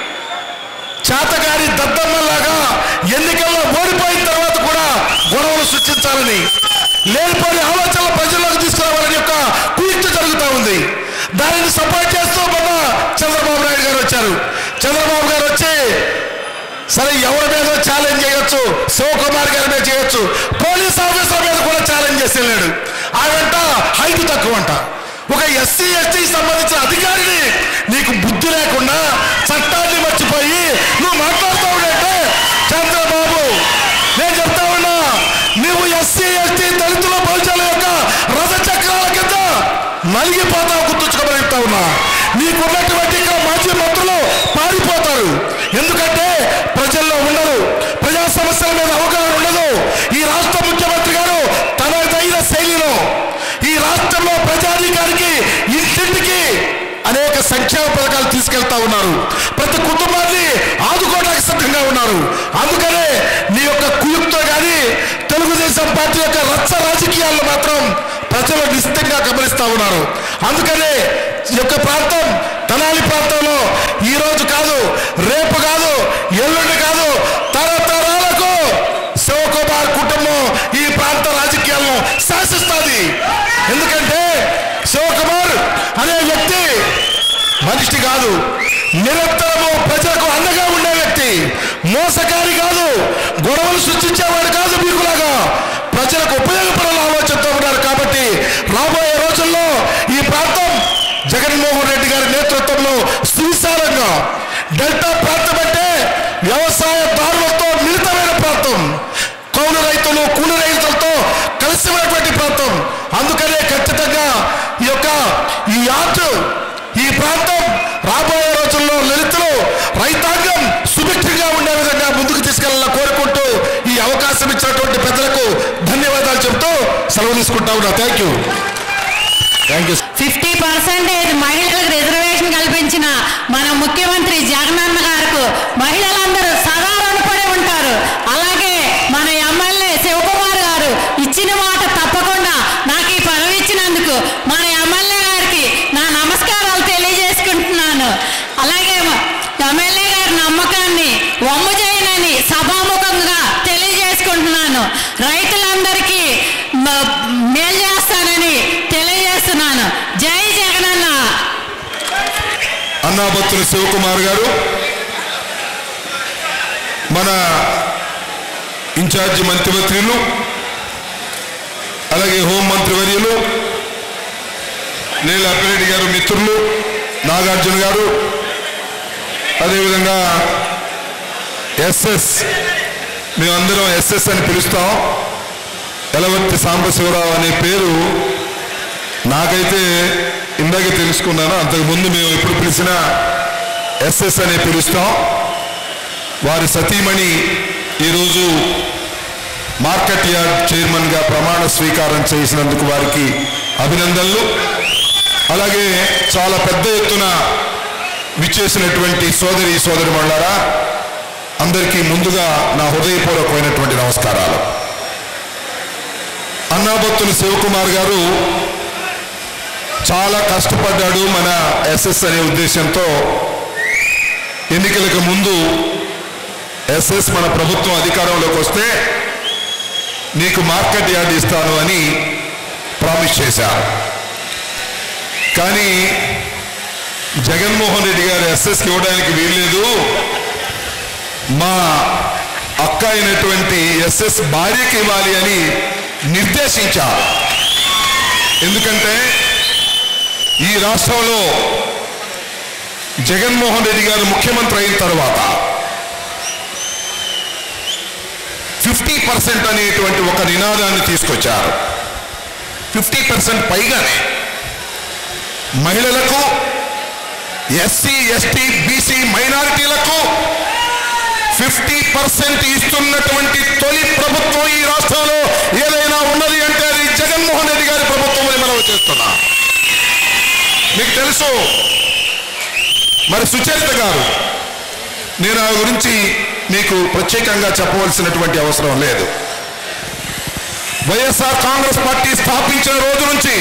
S7: చేతగారి దద్దమ్మలాగా ఎన్నికల్లో ఓడిపోయిన తర్వాత కూడా గొడవలు సృష్టించాలని లేనిపోని ఆలోచనలు ప్రజల్లోకి తీసుకురావాలని యొక్క కుయుక్తి జరుగుతూ ఉంది దానిని సపోర్ట్ చేస్తూ మొన్న చంద్రబాబు నాయుడు గారు వచ్చారు చంద్రబాబు గారు వచ్చి సరే ఎవరి మీద ఛాలెంజ్ చేయొచ్చు శివకుమార్ గారి మీద చేయొచ్చు పోలీస్ ఆఫీసర్ మీద కూడా ఛాలెంజ్ చేసి వెళ్ళాడు ఆడంట హైట్ తక్కువ అంట ఒక ఎస్సీ ఎస్టీకి సంబంధించిన అధికారిని నీకు బుద్ధి లేకుండా చట్టాన్ని మర్చిపోయి నువ్వు మాట్లాడుతూ ఉండంటే చంద్రబాబు నేను చెప్తా ఉన్నా నువ్వు ఎస్సీ ఎస్టీ దళితుల భవిష్యల యొక్క రథ చక్రాల కింద నలిగిపోతావు గుర్తుంచుకోమని చెప్తా ఉన్నా నీకున్నటువంటి ఇక్కడ మాజీ మంత్రులు పారిపోతారు ఎందుకంటే ప్రజల్లో ఉండరు ప్రజా సమస్యల మీద అవగాహన ఉండదు ఈ రాష్ట్ర ముఖ్యమంత్రి గారు తనదైన శైలిలో ఈ రాష్ట్రంలో ప్రజాధికారికి ఇంటింటికి అనేక సంక్షేమ పథకాలు తీసుకెళ్తా ఉన్నారు ప్రతి కుటుంబాన్ని ఆదుకోవడానికి సిద్ధంగా ఉన్నారు అందుకనే నీ యొక్క కుయుక్తో కానీ తెలుగుదేశం పార్టీ యొక్క రచ్చ రాజకీయాల్లో మాత్రం ప్రజలు నిశ్చితంగా గమనిస్తా ఉన్నారు అందుకనే ఈ యొక్క ప్రాంతం తెనాలి ప్రాంతంలో ఈ రోజు కాదు రేపు కాదు ఎల్లుండి కాదు తరతరాలకు శివకుమార్ కుటుంబం ఈ ప్రాంత రాజకీయాలను శాసిస్తుంది ఎందుకంటే శివకుమార్ అనే వ్యక్తి మనిషి కాదు నిరంతరము ప్రజలకు అండగా ఉండే వ్యక్తి మోసకారి కాదు గొడవలు సృష్టించేవాడు కాదు మీకులాగా ప్రజలకు ఉపయోగపడాల ఆలోచనతో ఉన్నారు కాబట్టి రాబోయే రోజుల్లో ఈ ప్రాంతం జగన్మోహన్ రెడ్డి గారి నేతృత్వంలో సువిశాలంగా డెల్టా ప్రాంతం అంటే వ్యవసాయదారులతో మిళితమైన ప్రాంతం కౌలు రైతులు కూలి రైతులతో కలిసి ఉన్నటువంటి ప్రాంతం అందుకనే ఖచ్చితంగా ఈ యొక్క ఈ యార్డు ఈ ప్రాంతం రాబోయే రోజుల్లో లలితులు రైతాంగం సుభిక్షంగా ఉండే విధంగా కోరుకుంటా ఉన్నా thank you thank you
S4: fifty percentage మహిళలకు రిజర్వేషన్ కల్పించిన మన ముఖ్యమంత్రి జగనన్న గారికి మహిళలందరూ సదా రుణపడి ఉంటారు అలాగే మన ఎమ్మెల్యే శివకుమార్ గారు ఇచ్చిన మాట తప్పకుండా నాకు ఈ పదవి ఇచ్చినందుకు మన ఎమ్మెల్యే గారికి నా నమస్కారాలు తెలియజేసుకుంటున్నాను అలాగే ఎమ్మెల్యే గారి నమ్మకాన్ని వమ్ము చేయనని సభాముఖంగా తెలియజేసుకుంటున్నాను రైతులందరికీ మ- మేలు చేస్తానని తెలియజేస్తున్నాను జై జగనన్న
S7: అన్నాబత్తుల శివకుమార్ గారు మన ఇన్ఛార్జి మంత్రిమంత్రులు అలాగే హోంమంత్రి వర్యులు నీళ్ళ అప్పిరెడ్డి గారు మిత్రులు నాగార్జున గారు అదేవిధంగా ఎస్ఎస్ మేమందరం ఎస్ఎస్ అని పిలుస్తాం ఎలవర్తి సాంబశివరావు అనే పేరు నాకైతే ఇందాకే తెలుసుకున్నాను అంతకుముందు మేము ఎప్పుడు పిలిచినా ఎస్ఎస్ అనే పిలుస్తాం వారి సతీమణి ఈరోజు మార్కెట్ యార్డ్ చైర్మన్గా ప్రమాణ స్వీకారం చేసినందుకు వారికి అభినందనలు అలాగే చాలా పెద్ద ఎత్తున విచ్చేసినటువంటి సోదరి సోదరి మండలారా అందరికీ ముందుగా నా హృదయపూర్వకమైనటువంటి నమస్కారాలు అన్నాబత్తుల శివకుమార్ గారు చాలా కష్టపడ్డాడు మన ఎస్ఎస్ అనే ఉద్దేశంతో ఎన్నికలకు ముందు ఎస్ఎస్ మన ప్రభుత్వం అధికారంలోకి వస్తే నీకు మార్కెట్ యార్డ్ ఇస్తాను అని ప్రామిస్ చేశారు కానీ జగన్మోహన్ రెడ్డి గారు ఎస్ఎస్కి ఇవ్వడానికి వీల్లేదు మా అక్క అయినటువంటి ఎస్ఎస్ భార్యకి ఇవ్వాలి అని నిర్దేశించారు ఎందుకంటే ఈ రాష్ట్రంలో జగన్మోహన్ రెడ్డి గారు ముఖ్యమంత్రి అయిన తర్వాత ఫిఫ్టీ పర్సెంట్ అనేటువంటి ఒక నినాదాన్ని తీసుకొచ్చారు ఫిఫ్టీ పర్సెంట్ పైగానే మహిళలకు ఎస్సీ ఎస్టీ బీసీ మైనారిటీలకు ఫిఫ్టీ పర్సెంట్ ఇస్తున్నటువంటి తొలి ప్రభుత్వం ఈ రాష్ట్రంలో ఏదైనా ఉన్నది అంటే అది జగన్మోహన్ రెడ్డి గారి ప్రభుత్వం అని మనం చేస్తున్నా మీకు తెలుసు మరి సుచరిత గారు నేను ఆ గురించి మీకు ప్రత్యేకంగా చెప్పవలసినటువంటి అవసరం లేదు వైఎస్ఆర్ కాంగ్రెస్ పార్టీ స్థాపించిన రోజు నుంచి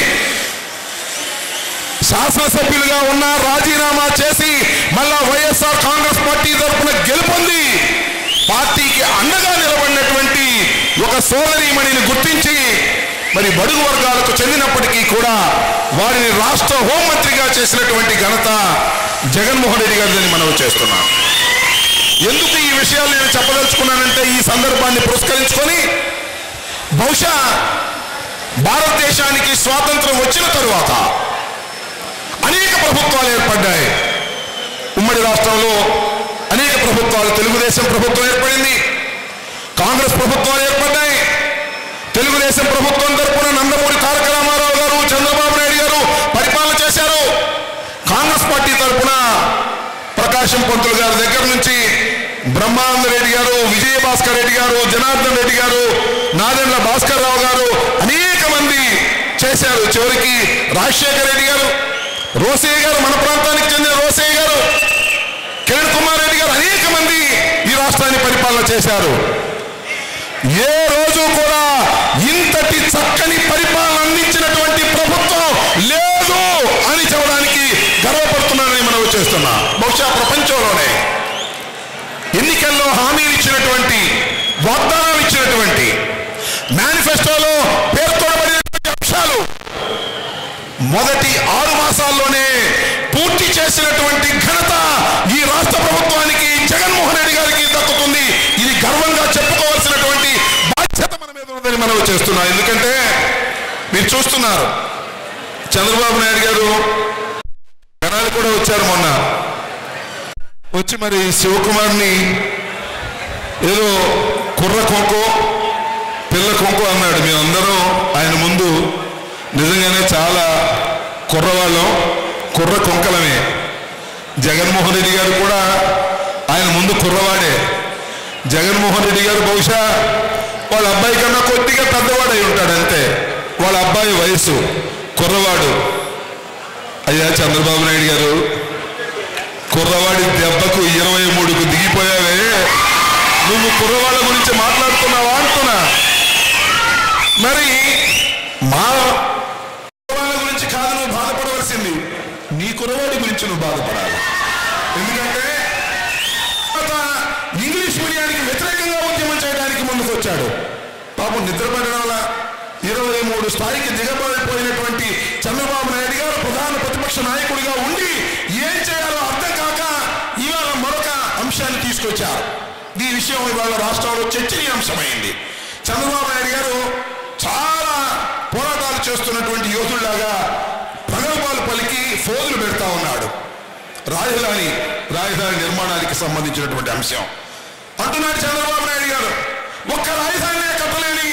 S7: శాసనసభ్యులుగా ఉన్న రాజీనామా చేసి మళ్ళా వైఎస్ఆర్ కాంగ్రెస్ పార్టీ తరఫున గెలుపొంది పార్టీకి అండగా నిలబడినటువంటి ఒక సోదరీమణిని గుర్తించి మరి బడుగు వర్గాలకు చెందినప్పటికీ కూడా వారిని రాష్ట్ర హోంమంత్రిగా చేసినటువంటి ఘనత జగన్మోహన్ రెడ్డి గారిని మనం చేస్తున్నాం ఎందుకు ఈ విషయాలు నేను చెప్పదలుచుకున్నానంటే ఈ సందర్భాన్ని పురస్కరించుకొని బహుశా భారతదేశానికి స్వాతంత్రం వచ్చిన తరువాత అనేక ప్రభుత్వాలు ఏర్పడ్డాయి ఉమ్మడి రాష్ట్రంలో అనేక ప్రభుత్వాలు తెలుగుదేశం ప్రభుత్వం ఏర్పడింది కాంగ్రెస్ ప్రభుత్వాలు ఏర్పడ్డాయి తెలుగుదేశం ప్రభుత్వం తరపున నందమూరి తారక రామారావు గారు చంద్రబాబు నాయుడు గారు పరిపాలన చేశారు కాంగ్రెస్ పార్టీ తరపున ప్రకాశం పంతులు గారి దగ్గర నుంచి బ్రహ్మానంద రెడ్డి గారు విజయ భాస్కర్ రెడ్డి గారు జనార్దన్ రెడ్డి గారు నాదెండ్ల భాస్కర్ రావు గారు అనేక మంది చేశారు చివరికి రాజశేఖర రెడ్డి గారు రోసయ్య గారు మన ప్రాంతానికి చెందిన రోసయ్య గారు కిరణ్ కుమార్ రెడ్డి గారు అనేక మంది ఈ రాష్ట్రాన్ని పరిపాలన చేశారు ఏ రోజు కూడా ఇంతటి చక్కని పరిపాలన అందించినటువంటి ప్రభుత్వం లేదు అని చెప్పడానికి గర్వపడుతున్నానని మనం చేస్తున్నా బహుశా ప్రపంచంలోనే ఎన్నికల్లో హామీలు ఇచ్చినటువంటి వాగ్దానాలు ఇచ్చినటువంటి మేనిఫెస్టోలో పేర్కొనబడినటువంటి అంశాలు మొదటి ఆరు మాసాల్లోనే పూర్తి చేసినటువంటి ఘనత ఈ రాష్ట్ర ప్రభుత్వానికి జగన్మోహన్ రెడ్డి గారికి దక్కుతుంది ఇది గర్వంగా చెప్పుకోవాల్సినటువంటి బాధ్యత మన మీద ఉందని మనం చేస్తున్నాం ఎందుకంటే మీరు చూస్తున్నారు చంద్రబాబు నాయుడు గారు జనాలు కూడా వచ్చారు మొన్న వచ్చి మరి శివకుమార్ని ఏదో కుర్ర కొంకో పిల్ల కొంకో అన్నాడు మేమందరం ఆయన ముందు నిజంగానే చాలా కుర్రవాళ్ళం కుర్ర కొంకలమే జగన్మోహన్ రెడ్డి గారు కూడా ఆయన ముందు కుర్రవాడే జగన్మోహన్ రెడ్డి గారు బహుశా వాళ్ళ అబ్బాయి కన్నా కొద్దిగా పెద్దవాడై ఉంటాడు అంతే వాళ్ళ అబ్బాయి వయసు కుర్రవాడు అయ్యా చంద్రబాబు నాయుడు గారు కుర్రవాడి దెబ్బకు ఇరవై మూడుకు దిగిపోయావే నువ్వు కుర్రవాళ్ళ గురించి మాట్లాడుతున్నావా అంటున్నా మరి మా కుర్రవాళ్ళ గురించి కాదు నువ్వు బాధపడవలసింది నీ కుర్రవాడి గురించి నువ్వు బాధపడాలి ఎందుకంటే తర్వాత ఇంగ్లీష్ మీడియానికి వ్యతిరేకంగా ఉద్యమం చేయడానికి ముందుకు వచ్చాడు పాపం నిద్రపడిన వల్ల ఇరవై మూడు స్థాయికి దిగబడిపోయినటువంటి చంద్రబాబు నాయుడు గారు ప్రధాన ప్రతిపక్ష నాయకుడిగా ఉండి ఏం చేయాలో అర్థం కాక ఇవాళ మరొక అంశాన్ని తీసుకొచ్చారు ఈ విషయం ఇవాళ రాష్ట్రంలో చర్చనీయాంశమైంది చంద్రబాబు నాయుడు గారు చాలా పోరాటాలు చేస్తున్నటువంటి యోధుల్లాగా ప్రగల్భాలు పలికి ఫోజులు పెడతా ఉన్నాడు రాజధాని రాజధాని నిర్మాణానికి సంబంధించినటువంటి అంశం అంటున్నాడు చంద్రబాబు నాయుడు గారు ఒక్క రాజధాని కట్టలేని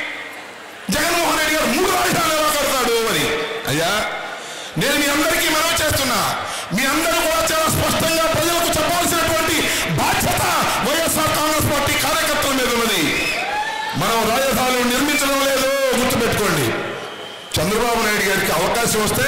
S7: జగన్మోహన్ రెడ్డి గారు మూడు రాజధానులు ఎలా కడతాడు అని అయ్యా నేను మీ అందరికీ మనవి చేస్తున్నా మీ అందరూ కూడా చాలా స్పష్టంగా ప్రజలకు చెప్పాల్సినటువంటి బాధ్యత వైఎస్ఆర్ కాంగ్రెస్ పార్టీ కార్యకర్తల మీద ఉన్నది మనం రాజధానులు నిర్మించడం లేదు గుర్తుపెట్టుకోండి చంద్రబాబు నాయుడు గారికి అవకాశం వస్తే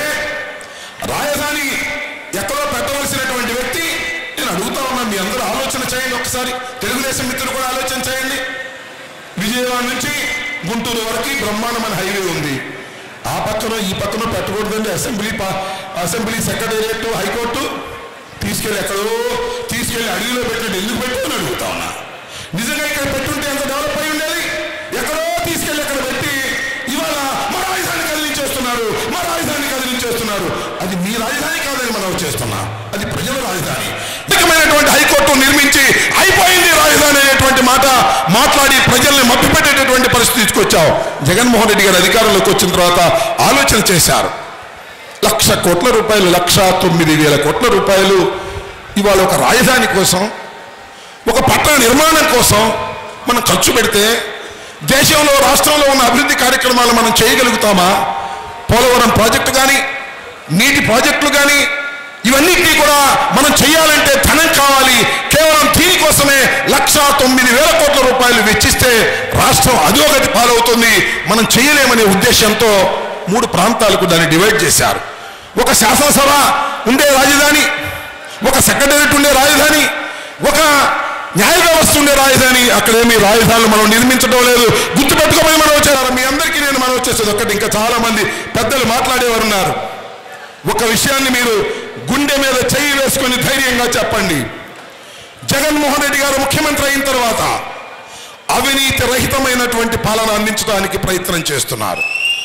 S7: రాజధాని ఎక్కడో పెట్టవలసినటువంటి వ్యక్తి నేను అడుగుతా ఉన్నా మీ అందరూ ఆలోచన చేయండి ఒకసారి తెలుగుదేశం మిత్రులు కూడా ఆలోచన చేయండి విజయవాడ నుంచి గుంటూరు వరకు బ్రహ్మాండమైన హైవే ఉంది ఆ పక్కన ఈ పక్కన పెట్టకూడదండి అసెంబ్లీ పా- అసెంబ్లీ సెక్రటేరియట్ హైకోర్టు తీసుకెళ్ళి ఎక్కడో తీసుకెళ్ళి అడవిలో పెట్టండి ఎందుకు పెట్టని అడుగుతా ఉన్నా నిజంగా ఇక్కడ పెట్టుంటే ఎంత డెవలప్ అయి ఉండేది ఎక్కడో తీసుకెళ్ళి అక్కడ పెట్టి ఇవాళ మా రాజధాని కదిలించేస్తున్నారు మా రాజధాని కదిలించేస్తున్నారు అది మీ రాజధాని కాదని మనం చేస్తున్నా అది ప్రజల రాజధాని అధికమైనటువంటి హైకోర్టు నిర్మించి అయిపోయింది రాజధాని అనేటువంటి మాట మాట్లాడి ప్రజల్ని మభ్యపెట్టేటటువంటి పరిస్థితి తీసుకొచ్చావు జగన్మోహన్ రెడ్డి గారు అధికారంలోకి వచ్చిన తర్వాత ఆలోచన చేశారు లక్ష కోట్ల రూపాయలు లక్ష తొమ్మిది వేల కోట్ల రూపాయలు ఇవాళ ఒక రాజధాని కోసం ఒక పట్టణ నిర్మాణం కోసం మనం ఖర్చు పెడితే దేశంలో రాష్ట్రంలో ఉన్న అభివృద్ధి కార్యక్రమాలు మనం చేయగలుగుతామా పోలవరం ప్రాజెక్టు కానీ నీటి ప్రాజెక్టులు కానీ ఇవన్నిటినీ కూడా మనం చేయాలంటే ధనం కావాలి కేవలం దీనికోసమే లక్ష తొమ్మిది వేల కోట్ల రూపాయలు వెచ్చిస్తే రాష్ట్రం అధోగతి పాలవుతుంది మనం చేయలేమనే ఉద్దేశంతో మూడు ప్రాంతాలకు దాన్ని డివైడ్ చేశారు ఒక శాసనసభ ఉండే రాజధాని ఒక సెక్రటేరియట్ ఉండే రాజధాని ఒక న్యాయ వ్యవస్థ ఉండే రాజధాని అక్కడేమి రాజధానులు మనం నిర్మించడం లేదు గుర్తుపెట్టుకోమని మనం వచ్చారు మీ అందరికీ నేను మనం వచ్చేసేది ఒకటి ఇంకా చాలా మంది పెద్దలు మాట్లాడేవారు ఉన్నారు ఒక విషయాన్ని మీరు గుండె మీద చెయ్యి వేసుకొని ధైర్యంగా చెప్పండి జగన్మోహన్ రెడ్డి గారు ముఖ్యమంత్రి అయిన తర్వాత అవినీతి రహితమైనటువంటి పాలన అందించడానికి ప్రయత్నం చేస్తున్నారు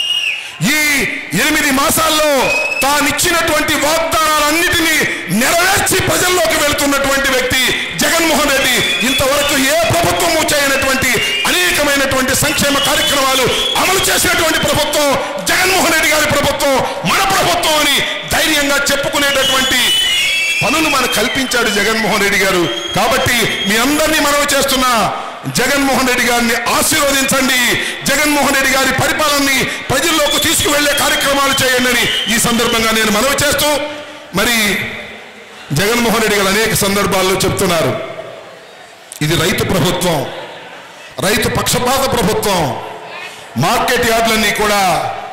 S7: ఈ ఎనిమిది మాసాల్లో తానిచ్చినటువంటి వాగ్దానాలన్నిటినీ నెరవేర్చి ప్రజల్లోకి వెళ్తున్నటువంటి వ్యక్తి జగన్మోహన్ రెడ్డి ఇంతవరకు ఏ ప్రభుత్వము చేయనటువంటి అనేకమైనటువంటి సంక్షేమ కార్యక్రమాలు అమలు చేసినటువంటి ప్రభుత్వం జగన్మోహన్ రెడ్డి గారి ప్రభుత్వం మన ప్రభుత్వం అని ధైర్యంగా చెప్పుకునేటటువంటి పనులు మనకు కల్పించాడు జగన్మోహన్ రెడ్డి గారు కాబట్టి మీ అందరినీ మనవి చేస్తున్నా జగన్మోహన్ రెడ్డి గారిని ఆశీర్వదించండి జగన్మోహన్ రెడ్డి గారి పరిపాలనని ప్రజల్లోకి తీసుకువెళ్లే కార్యక్రమాలు చేయండి అని ఈ సందర్భంగా నేను మనవి చేస్తూ మరి జగన్మోహన్ రెడ్డి గారు అనేక సందర్భాల్లో చెప్తున్నారు ఇది రైతు ప్రభుత్వం రైతు పక్షపాత ప్రభుత్వం మార్కెట్ యార్డులన్నీ కూడా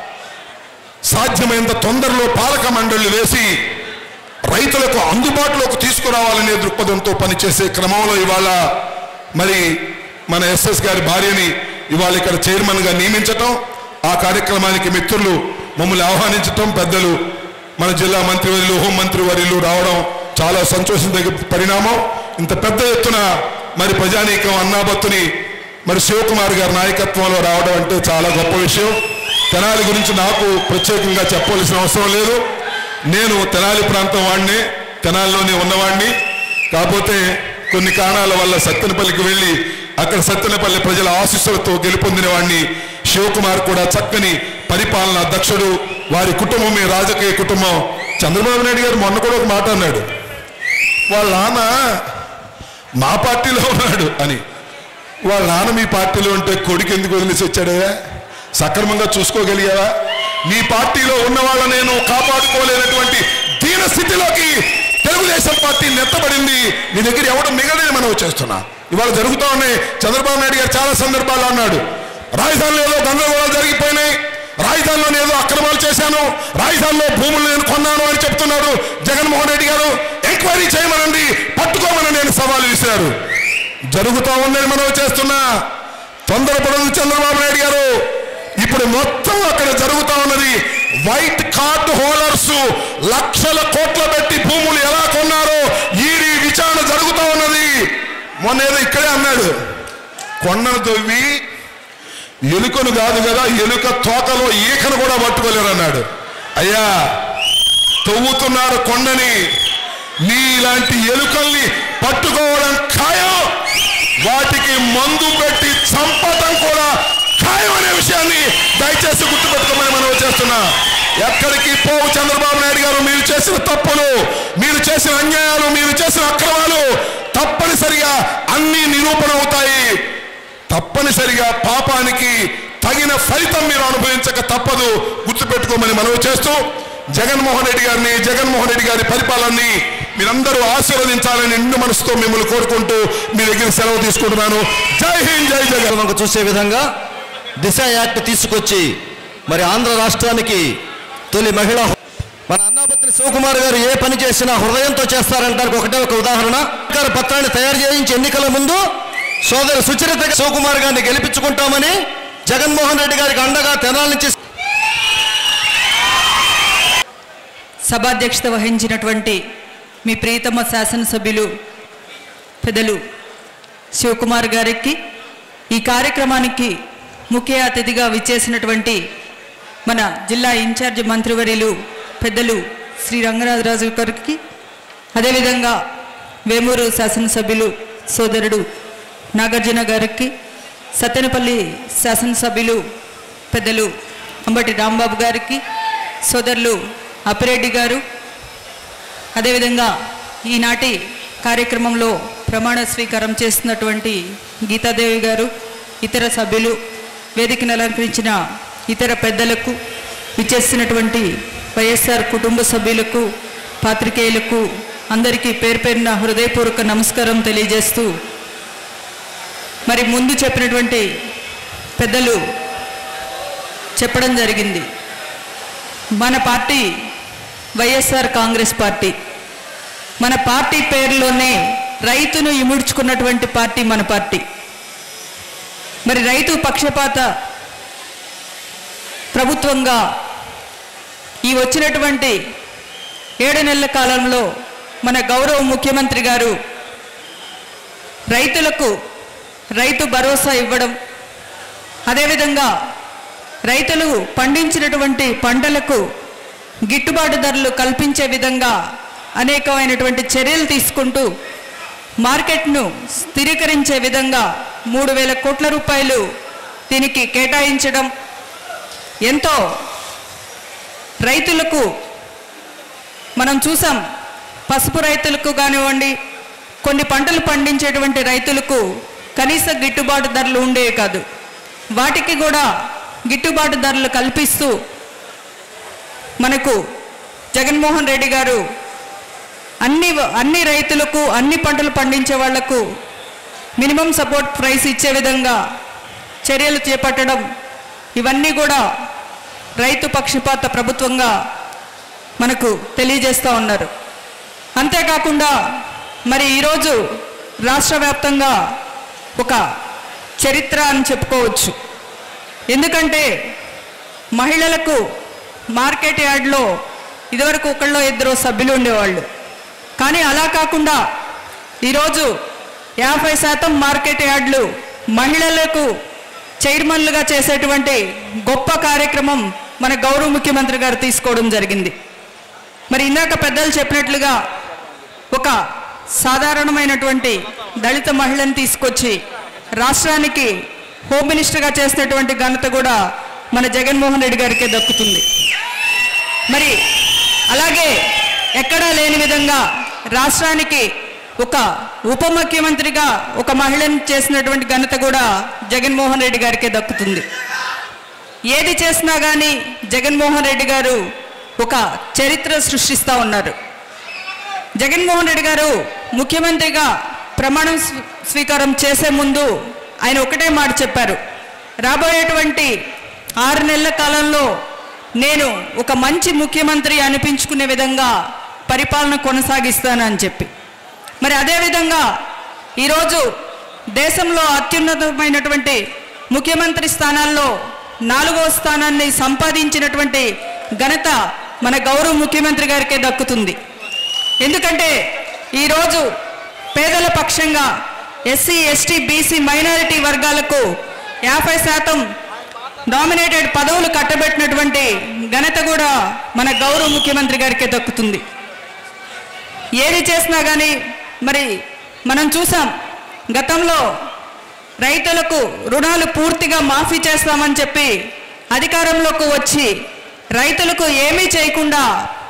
S7: సాధ్యమైనంత తొందరలో పాలక మండళ్లు వేసి రైతులకు అందుబాటులోకి తీసుకురావాలనే దృక్పథంతో పనిచేసే క్రమంలో ఇవాళ మరి మన ఎస్ఎస్ గారి భార్యని ఇవాళ ఇక్కడ చైర్మన్గా నియమించటం ఆ కార్యక్రమానికి మిత్రులు మమ్మల్ని ఆహ్వానించటం పెద్దలు మన జిల్లా మంత్రివర్యులు హోంమంత్రి వర్యులు రావడం చాలా సంతోషించదగ్గ పరిణామం ఇంత పెద్ద ఎత్తున మరి ప్రజానీకం అన్నాబత్తుని మరి శివకుమార్ గారి నాయకత్వంలో రావడం అంటే చాలా గొప్ప విషయం తెనాలి గురించి నాకు ప్రత్యేకంగా చెప్పవలసిన అవసరం లేదు నేను తెనాలి ప్రాంతం వాడిని తెనాలిలోనే ఉన్నవాడిని కాకపోతే కొన్ని కారణాల వల్ల సత్తెనపల్లికి వెళ్ళి అక్కడ సత్తెనపల్లి ప్రజల ఆశీస్సులతో గెలుపొందిన వాడిని శివకుమార్ కూడా చక్కని పరిపాలన దక్షుడు వారి కుటుంబమే రాజకీయ కుటుంబం చంద్రబాబు నాయుడు గారు మొన్న కూడా ఒక మాట అన్నాడు వాళ్ళ నాన్న మా పార్టీలో ఉన్నాడు అని వాళ్ళ నాన్న మీ పార్టీలో ఉంటే కొడుకు ఎందుకు వదిలేసి వచ్చాడయ్యా సక్రమంగా చూసుకోగలిగావా నీ పార్టీలో ఉన్న వాళ్ళ నేను కాపాడుకోలేనటువంటి దీన స్థితిలోకి తెలుగుదేశం పార్టీ నెత్తబడింది నీ దగ్గర ఎవడు మిగలని మనం చేస్తున్నా ఇవాళ జరుగుతా ఉన్నాయి చంద్రబాబు నాయుడు గారు చాలా సందర్భాల్లో అన్నాడు రాజధానిలో ఏదో గందరగోళాలు జరిగిపోయినాయి రాజధానిలో ఏదో అక్రమాలు చేశాను రాజధానిలో భూములు నేను కొన్నాను అని చెప్తున్నాడు జగన్మోహన్ రెడ్డి గారు ఎంక్వైరీ చేయమనండి పట్టుకోమని నేను సవాల్ విసిరారు జరుగుతూ ఉందని మనం చేస్తున్నా తొందరపడదు చంద్రబాబు నాయుడు గారు ఇప్పుడు మొత్తం అక్కడ జరుగుతూ ఉన్నది వైట్ కార్డు హోల్డర్స్ లక్షల కోట్ల పెట్టి భూములు ఎలా కొన్నారో ఈడీ విచారణ జరుగుతూ ఉన్నది మొన్న ఏదో ఇక్కడే అన్నాడు కొండను తవ్వి ఎలుకను కాదు కదా ఎలుక తోకలో ఈకను కూడా పట్టుకోలేరు అన్నాడు అయ్యా తవ్వుతున్నారు కొండని నీలాంటి ఎలుకల్ని పట్టుకోవడం ఖాయం వాటికి మందు పెట్టి చంపటం కూడా ఖాయం అనే విషయాన్ని దయచేసి గుర్తుపెట్టుకోమని మనం చేస్తున్నా ఎక్కడికి పోవు చంద్రబాబు నాయుడు గారు మీరు చేసిన తప్పులు మీరు చేసిన అన్యాయాలు మీరు చేసిన అక్రమాలు తప్పనిసరిగా అన్ని నిరూపణ అవుతాయి తప్పనిసరిగా పాపానికి తగిన ఫలితం మీరు అనుభవించక తప్పదు గుర్తుపెట్టుకోమని మనవి చేస్తూ జగన్మోహన్ రెడ్డి గారిని జగన్మోహన్ రెడ్డి గారి పరిపాలనని మీరందరూ ఆశీర్వదించాలని నిండు మనసుతో మిమ్మల్ని కోరుకుంటూ మీ దగ్గర సెలవు తీసుకుంటున్నాను జై హింద్ జై జగన్
S2: మనకు చూసే విధంగా దిశ యాక్ట్ తీసుకొచ్చి మరి ఆంధ్ర రాష్ట్రానికి తొలి మహిళ మన అన్నాపత్రి శివకుమార్ గారు ఏ పని చేసినా హృదయంతో చేస్తారంటానికి ఒకటే ఒక ఉదాహరణ గారు పత్రాన్ని తయారు చేయించి ఎన్నికల ముందు సోదరు సుచరిత శివకుమార్ గారిని గెలిపించుకుంటామని జగన్మోహన్ రెడ్డి గారికి అండగా తెనాల నుంచి
S3: సభాధ్యక్షత వహించినటువంటి మీ ప్రియతమ శాసనసభ్యులు పెద్దలు శివకుమార్ గారికి ఈ కార్యక్రమానికి ముఖ్య అతిథిగా విచ్చేసినటువంటి మన జిల్లా ఇన్ఛార్జ్ మంత్రివర్యులు పెద్దలు శ్రీ రంగరాజరాజు గారికి అదేవిధంగా వేమూరు శాసనసభ్యులు సోదరుడు నాగార్జున గారికి సత్తెనపల్లి శాసనసభ్యులు పెద్దలు అంబటి రాంబాబు గారికి సోదరులు అప్పిరెడ్డి గారు అదేవిధంగా ఈనాటి కార్యక్రమంలో ప్రమాణ స్వీకారం చేస్తున్నటువంటి గీతాదేవి గారు ఇతర సభ్యులు వేదికను అలంకరించిన ఇతర పెద్దలకు విచ్చేస్తున్నటువంటి వైఎస్ఆర్ కుటుంబ సభ్యులకు పాత్రికేయులకు అందరికీ పేరు పేరున హృదయపూర్వక నమస్కారం తెలియజేస్తూ మరి ముందు చెప్పినటువంటి పెద్దలు చెప్పడం జరిగింది మన పార్టీ వైఎస్ఆర్ కాంగ్రెస్ పార్టీ మన పార్టీ పేరులోనే రైతును ఇముడ్చుకున్నటువంటి పార్టీ మన పార్టీ మరి రైతు పక్షపాత ప్రభుత్వంగా ఈ వచ్చినటువంటి ఏడు నెలల కాలంలో మన గౌరవ ముఖ్యమంత్రి గారు రైతులకు రైతు భరోసా ఇవ్వడం అదేవిధంగా రైతులు పండించినటువంటి పంటలకు గిట్టుబాటు ధరలు కల్పించే విధంగా అనేకమైనటువంటి చర్యలు తీసుకుంటూ మార్కెట్ను స్థిరీకరించే విధంగా మూడు వేల కోట్ల రూపాయలు దీనికి కేటాయించడం ఎంతో రైతులకు మనం చూసాం పసుపు రైతులకు కానివ్వండి కొన్ని పంటలు పండించేటువంటి రైతులకు కనీస గిట్టుబాటు ధరలు ఉండేవి కాదు వాటికి కూడా గిట్టుబాటు ధరలు కల్పిస్తూ మనకు జగన్మోహన్ రెడ్డి గారు అన్ని అన్ని రైతులకు అన్ని పంటలు పండించే వాళ్లకు మినిమం సపోర్ట్ ప్రైస్ ఇచ్చే విధంగా చర్యలు చేపట్టడం ఇవన్నీ కూడా రైతు పక్షపాత ప్రభుత్వంగా మనకు తెలియజేస్తూ ఉన్నారు అంతేకాకుండా మరి ఈరోజు రాష్ట్ర వ్యాప్తంగా ఒక చరిత్ర అని చెప్పుకోవచ్చు ఎందుకంటే మహిళలకు మార్కెట్ యార్డ్లో ఇదివరకు ఒకళ్ళో ఇద్దరు సభ్యులు ఉండేవాళ్ళు కానీ అలా కాకుండా ఈరోజు యాభై శాతం మార్కెట్ యార్డ్లు మహిళలకు చైర్మన్లుగా చేసేటువంటి గొప్ప కార్యక్రమం మన గౌరవ ముఖ్యమంత్రి గారు తీసుకోవడం జరిగింది మరి ఇందాక పెద్దలు చెప్పినట్లుగా ఒక సాధారణమైనటువంటి దళిత మహిళను తీసుకొచ్చి రాష్ట్రానికి హోమ్ మినిస్టర్గా చేసినటువంటి ఘనత కూడా మన జగన్మోహన్ రెడ్డి గారికే దక్కుతుంది మరి అలాగే ఎక్కడా లేని విధంగా రాష్ట్రానికి ఒక ఉప ముఖ్యమంత్రిగా ఒక మహిళను చేసినటువంటి ఘనత కూడా జగన్మోహన్ రెడ్డి గారికే దక్కుతుంది ఏది చేసినా కానీ జగన్మోహన్ రెడ్డి గారు ఒక చరిత్ర సృష్టిస్తూ ఉన్నారు జగన్మోహన్ రెడ్డి గారు ముఖ్యమంత్రిగా ప్రమాణం స్వీ- స్వీకారం చేసే ముందు ఆయన ఒకటే మాట చెప్పారు రాబోయేటువంటి ఆరు నెలల కాలంలో నేను ఒక మంచి ముఖ్యమంత్రి అనిపించుకునే విధంగా పరిపాలన కొనసాగిస్తానని చెప్పి మరి అదేవిధంగా ఈరోజు దేశంలో అత్యున్నతమైనటువంటి ముఖ్యమంత్రి స్థానాల్లో నాలుగో స్థానాన్ని సంపాదించినటువంటి ఘనత మన గౌరవ ముఖ్యమంత్రి గారికే దక్కుతుంది ఎందుకంటే ఈరోజు పేదల పక్షంగా ఎస్సీ ఎస్టీ బీసీ మైనారిటీ వర్గాలకు యాభై శాతం నామినేటెడ్ పదవులు కట్టబెట్టినటువంటి ఘనత కూడా మన గౌరవ ముఖ్యమంత్రి గారికే దక్కుతుంది ఏది చేసినా కానీ మరి మనం చూసాం గతంలో రైతులకు రుణాలు పూర్తిగా మాఫీ చేస్తామని చెప్పి అధికారంలోకి వచ్చి రైతులకు ఏమీ చేయకుండా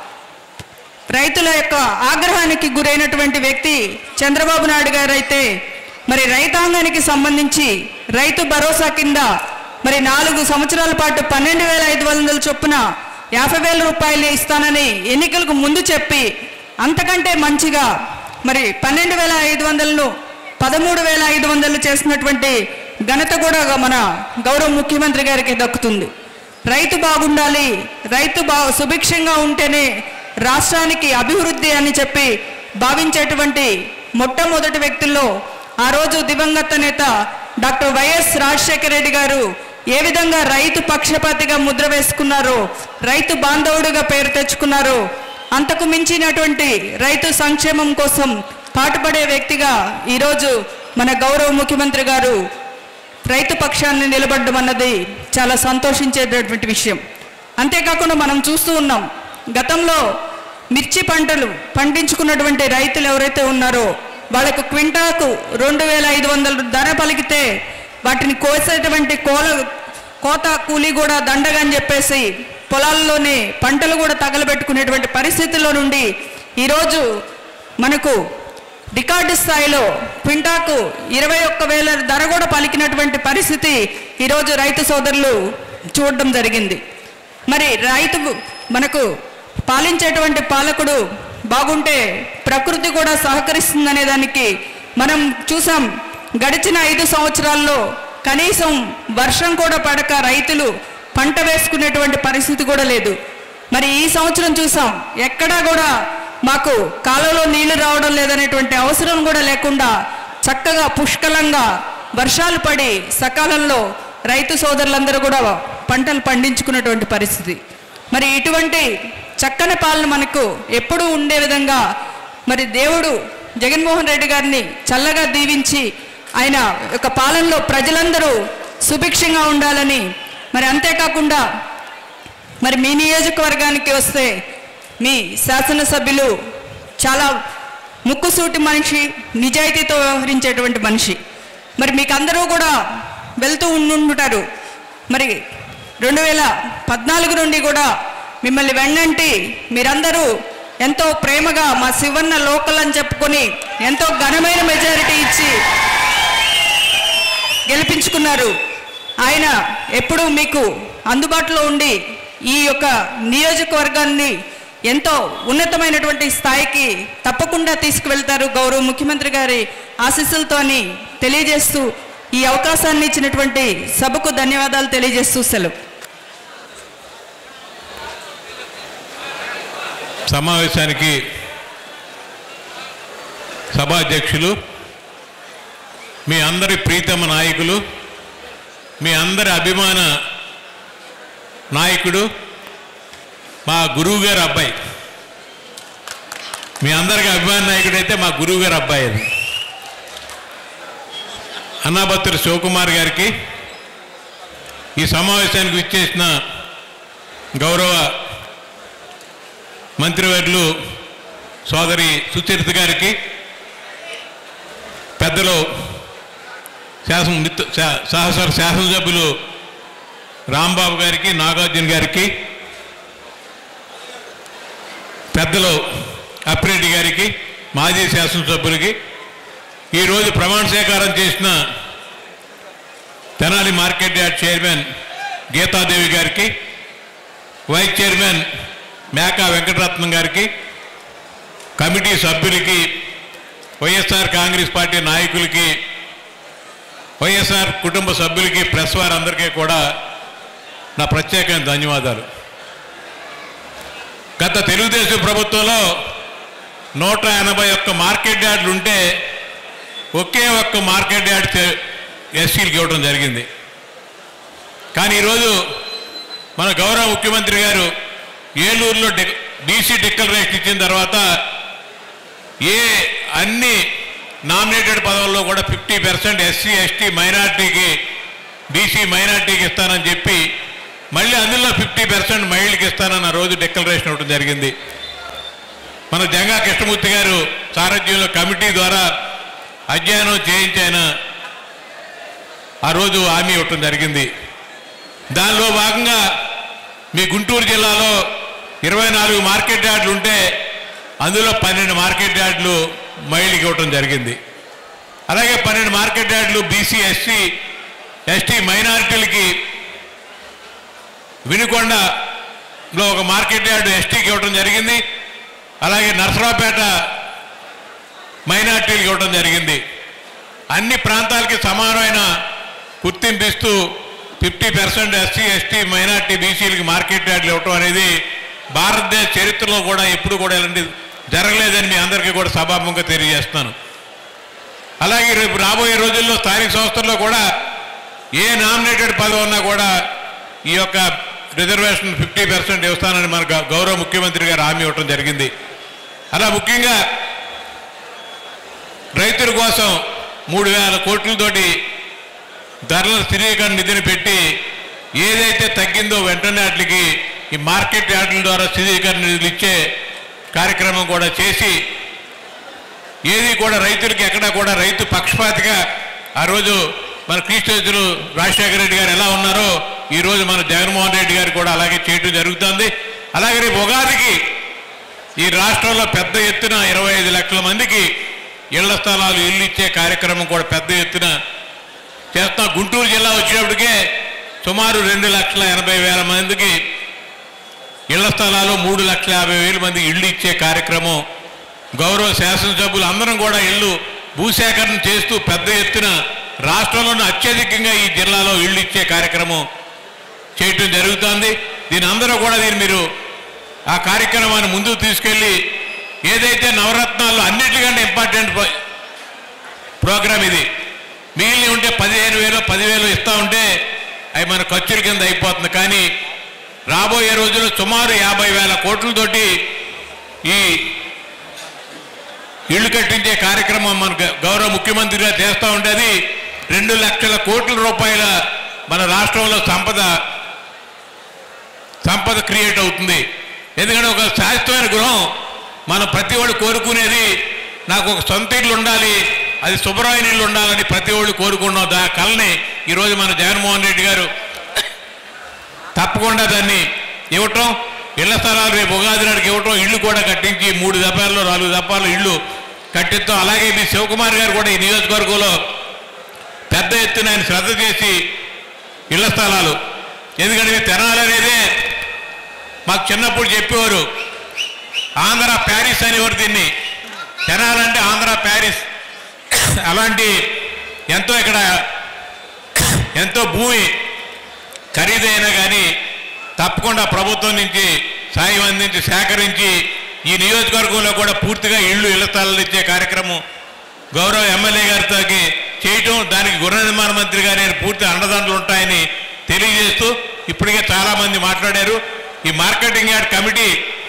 S3: రైతుల యొక్క ఆగ్రహానికి గురైనటువంటి వ్యక్తి చంద్రబాబు నాయుడు గారు అయితే మరి రైతాంగానికి సంబంధించి రైతు భరోసా కింద మరి నాలుగు సంవత్సరాల పాటు పన్నెండు వేల ఐదు వందల చొప్పున యాభై వేల రూపాయలు ఇస్తానని ఎన్నికలకు ముందు చెప్పి అంతకంటే మంచిగా మరి పన్నెండు వేల ఐదు వందలను పదమూడు వేల ఐదు వందలు చేసినటువంటి ఘనత కూడా మన గౌరవ ముఖ్యమంత్రి గారికి దక్కుతుంది రైతు బాగుండాలి రైతు బా సుభిక్షంగా ఉంటేనే రాష్ట్రానికి అభివృద్ధి అని చెప్పి భావించేటువంటి మొట్టమొదటి వ్యక్తుల్లో ఆ రోజు దివంగత నేత డాక్టర్ వైఎస్ రాజశేఖర రెడ్డి గారు ఏ విధంగా రైతు పక్షపాతిగా ముద్ర వేసుకున్నారో రైతు బాంధవుడిగా పేరు తెచ్చుకున్నారో అంతకు మించినటువంటి రైతు సంక్షేమం కోసం పాటుపడే వ్యక్తిగా ఈరోజు మన గౌరవ ముఖ్యమంత్రి గారు రైతు పక్షాన్ని నిలబడడం అన్నది చాలా సంతోషించేటటువంటి విషయం అంతేకాకుండా మనం చూస్తూ ఉన్నాం గతంలో మిర్చి పంటలు పండించుకున్నటువంటి రైతులు ఎవరైతే ఉన్నారో వాళ్ళకు క్వింటాకు రెండు వేల ఐదు వందల ధర పలికితే వాటిని కోసేటువంటి కోల కోత కూలి కూడా దండగా అని చెప్పేసి పొలాల్లోనే పంటలు కూడా తగలబెట్టుకునేటువంటి పరిస్థితుల్లో నుండి ఈరోజు మనకు రికార్డు స్థాయిలో క్వింటాకు ఇరవై ఒక్క వేల ధర కూడా పలికినటువంటి పరిస్థితి ఈరోజు రైతు సోదరులు చూడడం జరిగింది మరి రైతు మనకు పాలించేటువంటి పాలకుడు బాగుంటే ప్రకృతి కూడా సహకరిస్తుందనే దానికి మనం చూసాం గడిచిన ఐదు సంవత్సరాల్లో కనీసం వర్షం కూడా పడక రైతులు పంట వేసుకునేటువంటి పరిస్థితి కూడా లేదు మరి ఈ సంవత్సరం చూసాం ఎక్కడా కూడా మాకు కాలంలో నీళ్లు రావడం లేదనేటువంటి అవసరం కూడా లేకుండా చక్కగా పుష్కలంగా వర్షాలు పడి సకాలంలో రైతు సోదరులందరూ కూడా పంటలు పండించుకున్నటువంటి పరిస్థితి మరి ఇటువంటి చక్కని పాలన మనకు ఎప్పుడూ ఉండే విధంగా మరి దేవుడు జగన్మోహన్ రెడ్డి గారిని చల్లగా దీవించి ఆయన యొక్క పాలనలో ప్రజలందరూ సుభిక్షంగా ఉండాలని మరి అంతేకాకుండా మరి మీ నియోజకవర్గానికి వస్తే మీ శాసనసభ్యులు చాలా ముక్కుసూటి మనిషి నిజాయితీతో వ్యవహరించేటువంటి మనిషి మరి మీకు అందరూ కూడా వెళ్తూ ఉండుంటారు మరి రెండు వేల పద్నాలుగు నుండి కూడా మిమ్మల్ని వెన్నంటి మీరందరూ ఎంతో ప్రేమగా మా శివన్న లోకల్ అని చెప్పుకొని ఎంతో ఘనమైన మెజారిటీ ఇచ్చి గెలిపించుకున్నారు ఆయన ఎప్పుడూ మీకు అందుబాటులో ఉండి ఈ యొక్క నియోజకవర్గాన్ని ఎంతో ఉన్నతమైనటువంటి స్థాయికి తప్పకుండా తీసుకువెళ్తారు గౌరవ ముఖ్యమంత్రి గారి ఆశీస్సులతో అని తెలియజేస్తూ ఈ అవకాశాన్ని ఇచ్చినటువంటి సభకు ధన్యవాదాలు తెలియజేస్తూ సెలవు
S8: సమావేశానికి సభాధ్యక్షులు మీ అందరి ప్రీతమ నాయకులు మీ అందరి అభిమాన నాయకుడు మా గురువు గారు అబ్బాయి మీ అందరికి అభిమాన నాయకుడు అయితే మా గురువు గారు అబ్బాయి అది అన్నాబత్తుల శివకుమార్ గారికి ఈ సమావేశానికి విచ్చేసిన గౌరవ మంత్రివర్యులు సోదరి సుచరిత గారికి పెద్దలు శాసన మిత్ర శా- సహసర శాసనసభ్యులు రాంబాబు గారికి నాగార్జున గారికి పెద్దలు అప్పిరెడ్డి గారికి మాజీ శాసనసభ్యులకి ఈరోజు ప్రమాణ స్వీకారం చేసిన Tenali market yard chairman Geetha Devi గారికి వైస్ చైర్మన్ మేకా వెంకటరత్నం గారికి కమిటీ సభ్యులకి వైఎస్ఆర్ కాంగ్రెస్ పార్టీ నాయకులకి వైఎస్ఆర్ కుటుంబ సభ్యులకి ప్రెస్ వారందరికీ కూడా నా ప్రత్యేకమైన ధన్యవాదాలు గత తెలుగుదేశం ప్రభుత్వంలో నూట ఎనభై ఒక్క మార్కెట్ యార్డులు ఉంటే ఒకే ఒక్క మార్కెట్ యార్డ్ ఎస్సీలకు ఇవ్వడం జరిగింది కానీ ఈరోజు మన గౌరవ ముఖ్యమంత్రి గారు ఏలూరులో డి డీసీ డిక్లరేషన్ ఇచ్చిన తర్వాత ఏ అన్ని నామినేటెడ్ పదవుల్లో కూడా ఫిఫ్టీ పర్సెంట్ ఎస్సీ ఎస్టీ మైనార్టీకి బీసీ మైనార్టీకి ఇస్తానని చెప్పి మళ్ళీ అందులో ఫిఫ్టీ పర్సెంట్ మహిళకి ఇస్తానన్న రోజు డిక్లరేషన్ ఇవ్వడం జరిగింది మన జంగా కృష్ణమూర్తి గారు సారథ్యంలో కమిటీ ద్వారా అధ్యయనం చేయించాయన ఆ రోజు హామీ ఇవ్వటం జరిగింది దానిలో భాగంగా మీ గుంటూరు జిల్లాలో ఇరవై నాలుగు మార్కెట్ యార్డులు ఉంటే అందులో పన్నెండు మార్కెట్ యార్డులు మహిళకి ఇవ్వటం జరిగింది అలాగే పన్నెండు మార్కెట్ యార్డులు బీసీ ఎస్సీ ఎస్టీ మైనారిటీలకి వినుకొండలో ఒక మార్కెట్ యార్డు ఎస్టీకి ఇవ్వటం జరిగింది అలాగే నర్సరావుపేట మైనార్టీలకు ఇవ్వడం జరిగింది అన్ని ప్రాంతాలకి సమానమైన గుర్తింపు ఇస్తూ fifty percent SC ST minority బీసీలకి మార్కెట్ యార్డులు ఇవ్వటం అనేది భారతదేశ చరిత్రలో కూడా ఎప్పుడు కూడా ఇలాంటి జరగలేదని మీ అందరికీ కూడా సభాముఖంగా తెలియజేస్తున్నాను అలాగే రేపు రాబోయే రోజుల్లో స్థానిక సంస్థల్లో కూడా ఏ నామినేటెడ్ పదవి ఉన్నా కూడా ఈ యొక్క రిజర్వేషన్ ఫిఫ్టీ పర్సెంట్ ఇస్తానని మన గ- గౌరవ ముఖ్యమంత్రి గారు హామీ ఇవ్వటం జరిగింది అలా ముఖ్యంగా రైతుల కోసం మూడు వేల కోట్లతోటి ధరల స్థిరీకరణ నిధిని పెట్టి ఏదైతే తగ్గిందో వెంటనే వాటికి ఈ మార్కెట్ యార్డుల ద్వారా స్థిరీకరణ నిధులు ఇచ్చే కార్యక్రమం కూడా చేసి ఏది కూడా రైతులకి ఎక్కడా కూడా రైతు పక్షపాతిగా ఆ రోజు మన క్రీస్తులు రాజశేఖర రెడ్డి గారు ఎలా ఉన్నారో ఈ రోజు మన జగన్మోహన్ రెడ్డి గారు కూడా అలాగే చేయటం జరుగుతుంది అలాగే రేపు ఉగాదికి ఈ రాష్ట్రంలో పెద్ద ఎత్తున ఇరవై ఐదు లక్షల మందికి ఇళ్ల స్థలాలు ఇల్లు ఇచ్చే కార్యక్రమం కూడా పెద్ద ఎత్తున చేస్తాం గుంటూరు జిల్లా వచ్చేటప్పటికే సుమారు రెండు లక్షల ఎనభై వేల మందికి ఇళ్ల స్థలాలు మూడు లక్షల యాభై వేల మందికి ఇళ్ళు ఇచ్చే కార్యక్రమం గౌరవ శాసనసభ్యులు అందరం కూడా ఇల్లు భూసేకరణ చేస్తూ పెద్ద ఎత్తున రాష్ట్రంలోనే అత్యధికంగా ఈ జిల్లాలో ఇళ్ళు ఇచ్చే కార్యక్రమం చేయటం జరుగుతోంది దీని అందరూ కూడా దీన్ని మీరు ఆ కార్యక్రమాన్ని ముందుకు తీసుకెళ్ళి ఏదైతే నవరత్నాల్లో అన్నిటికంటే ఇంపార్టెంట్ ప్ర- ప్రోగ్రామ్ ఇది మిగిలిన ఉంటే పదిహేను వేలు పదివేలు ఇస్తా ఉంటే అవి మన ఖర్చుల కింద అయిపోతుంది కానీ రాబోయే రోజుల్లో సుమారు యాభై వేల కోట్లతోటి ఈ ఇళ్ళు కట్టించే కార్యక్రమం మన గ- గౌరవ ముఖ్యమంత్రిగా చేస్తూ ఉంటుంది రెండు లక్షల కోట్ల రూపాయల మన రాష్ట్రంలో సంపద సంపద క్రియేట్ అవుతుంది ఎందుకంటే ఒక శాశ్వతమైన గృహం మనం ప్రతి ఒళ్ళు కోరుకునేది నాకు ఒక సొంత ఇల్లు ఉండాలి అది శుభ్రమైన ఇల్లు ఉండాలని ప్రతి ఒళ్ళు కోరుకున్నాం దా కళని ఈరోజు మన జగన్మోహన్ రెడ్డి గారు తప్పకుండా దాన్ని ఇవ్వటం ఇళ్ల స్థలాలు రేపు ఉగాది నాటికి ఇవ్వటం ఇల్లు కూడా కట్టించి మూడు దఫాల్లో నాలుగు దఫాలు ఇల్లు కట్టిస్తాం అలాగే మీ శివకుమార్ గారు కూడా ఈ నియోజకవర్గంలో పెద్ద ఎత్తున ఆయన శ్రద్ధ చేసి ఇళ్ల స్థలాలు ఎందుకంటే ఈ తెనాలి అనేదే మాకు చిన్నప్పుడు చెప్పేవారు ఆంధ్ర ప్యారిస్ అనేవారు దీన్ని తెనాలంటే ఆంధ్ర ప్యారిస్ అలాంటి ఎంతో ఇక్కడ ఎంతో భూమి ఖరీదైనా కానీ తప్పకుండా ప్రభుత్వం నుంచి సాయం అందించి సేకరించి ఈ నియోజకవర్గంలో కూడా పూర్తిగా ఇళ్ళు ఇళ్ల స్థలాలు ఇచ్చే కార్యక్రమం గౌరవ ఎమ్మెల్యే గారితో చేయటం దానికి గృహ నిర్మాణ మంత్రి గారు నేను పూర్తి అండదండలు ఉంటాయని తెలియజేస్తూ ఇప్పటికే చాలా మంది మాట్లాడారు ఈ మార్కెటింగ్ యార్డ్ కమిటీ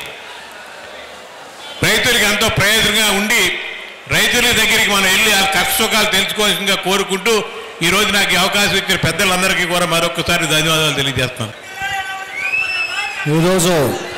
S8: రైతులకు ఎంతో ప్రయోజనంగా ఉండి రైతుల దగ్గరికి మనం వెళ్ళి ఆ కష్ట సుఖాలు తెలుసుకోవాల్సిందిగా కోరుకుంటూ ఈ రోజు నాకు ఈ అవకాశం ఇచ్చిన పెద్దలందరికీ కూడా మరొకసారి ధన్యవాదాలు తెలియజేస్తాను
S9: ఈరోజు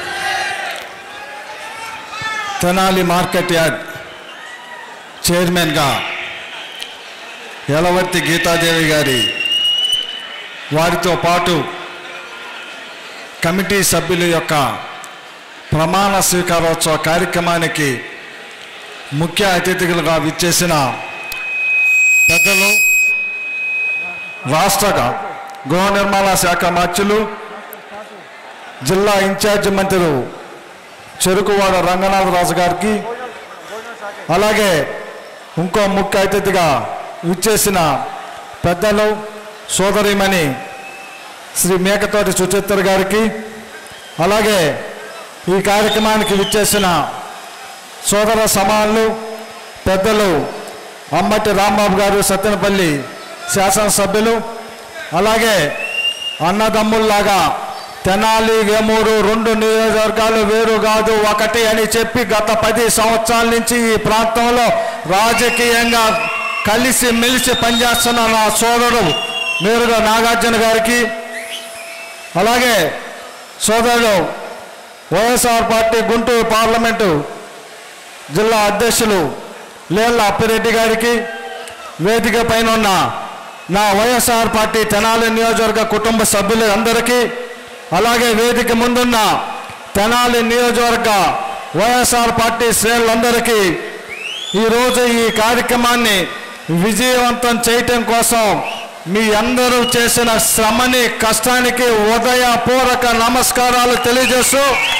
S9: తెనాలి మార్కెట్ యార్డ్ చైర్మన్గా యలవర్తి గీతాదేవి గారి వారితో పాటు కమిటీ సభ్యుల యొక్క ప్రమాణ స్వీకారోత్సవ కార్యక్రమానికి ముఖ్య అతిథులుగా విచ్చేసిన పెద్దలు రాష్ట్ర గృహ నిర్మాణ శాఖ మార్చులు జిల్లా ఇన్ఛార్జి మంత్రులు చెరుకువాడ రంగనాథరాజు గారికి అలాగే ఇంకో ముఖ్య అతిథిగా విచ్చేసిన పెద్దలు సోదరిమణి శ్రీ మేకతోటి సుచిత్ర గారికి అలాగే ఈ కార్యక్రమానికి విచ్చేసిన సోదర సమానులు పెద్దలు అమ్మటి రాంబాబు గారు సత్తెనపల్లి శాసనసభ్యులు అలాగే అన్నదమ్ముల్లాగా తెనాలి వేమూరు రెండు నియోజకవర్గాలు వేరు కాదు ఒకటి అని చెప్పి గత పది సంవత్సరాల నుంచి ఈ ప్రాంతంలో రాజకీయంగా కలిసి మెలిసి పనిచేస్తున్న నా సోదరుడు మేరుగా నాగార్జున గారికి అలాగే సోదరుడు వైఎస్ఆర్ పార్టీ గుంటూరు పార్లమెంటు జిల్లా అధ్యక్షులు లేళ్ల అప్పిరెడ్డి గారికి వేదిక పైన ఉన్న నా వైఎస్ఆర్ పార్టీ తెనాలి నియోజకవర్గ కుటుంబ సభ్యులందరికీ అలాగే వేదిక ముందున్న తెనాలి నియోజకవర్గ వైఎస్ఆర్ పార్టీ శ్రేణులందరికీ ఈరోజు ఈ కార్యక్రమాన్ని విజయవంతం చేయటం కోసం మీ అందరూ చేసిన శ్రమని కష్టానికి ఉదయపూర్వక నమస్కారాలు తెలియజేస్తూ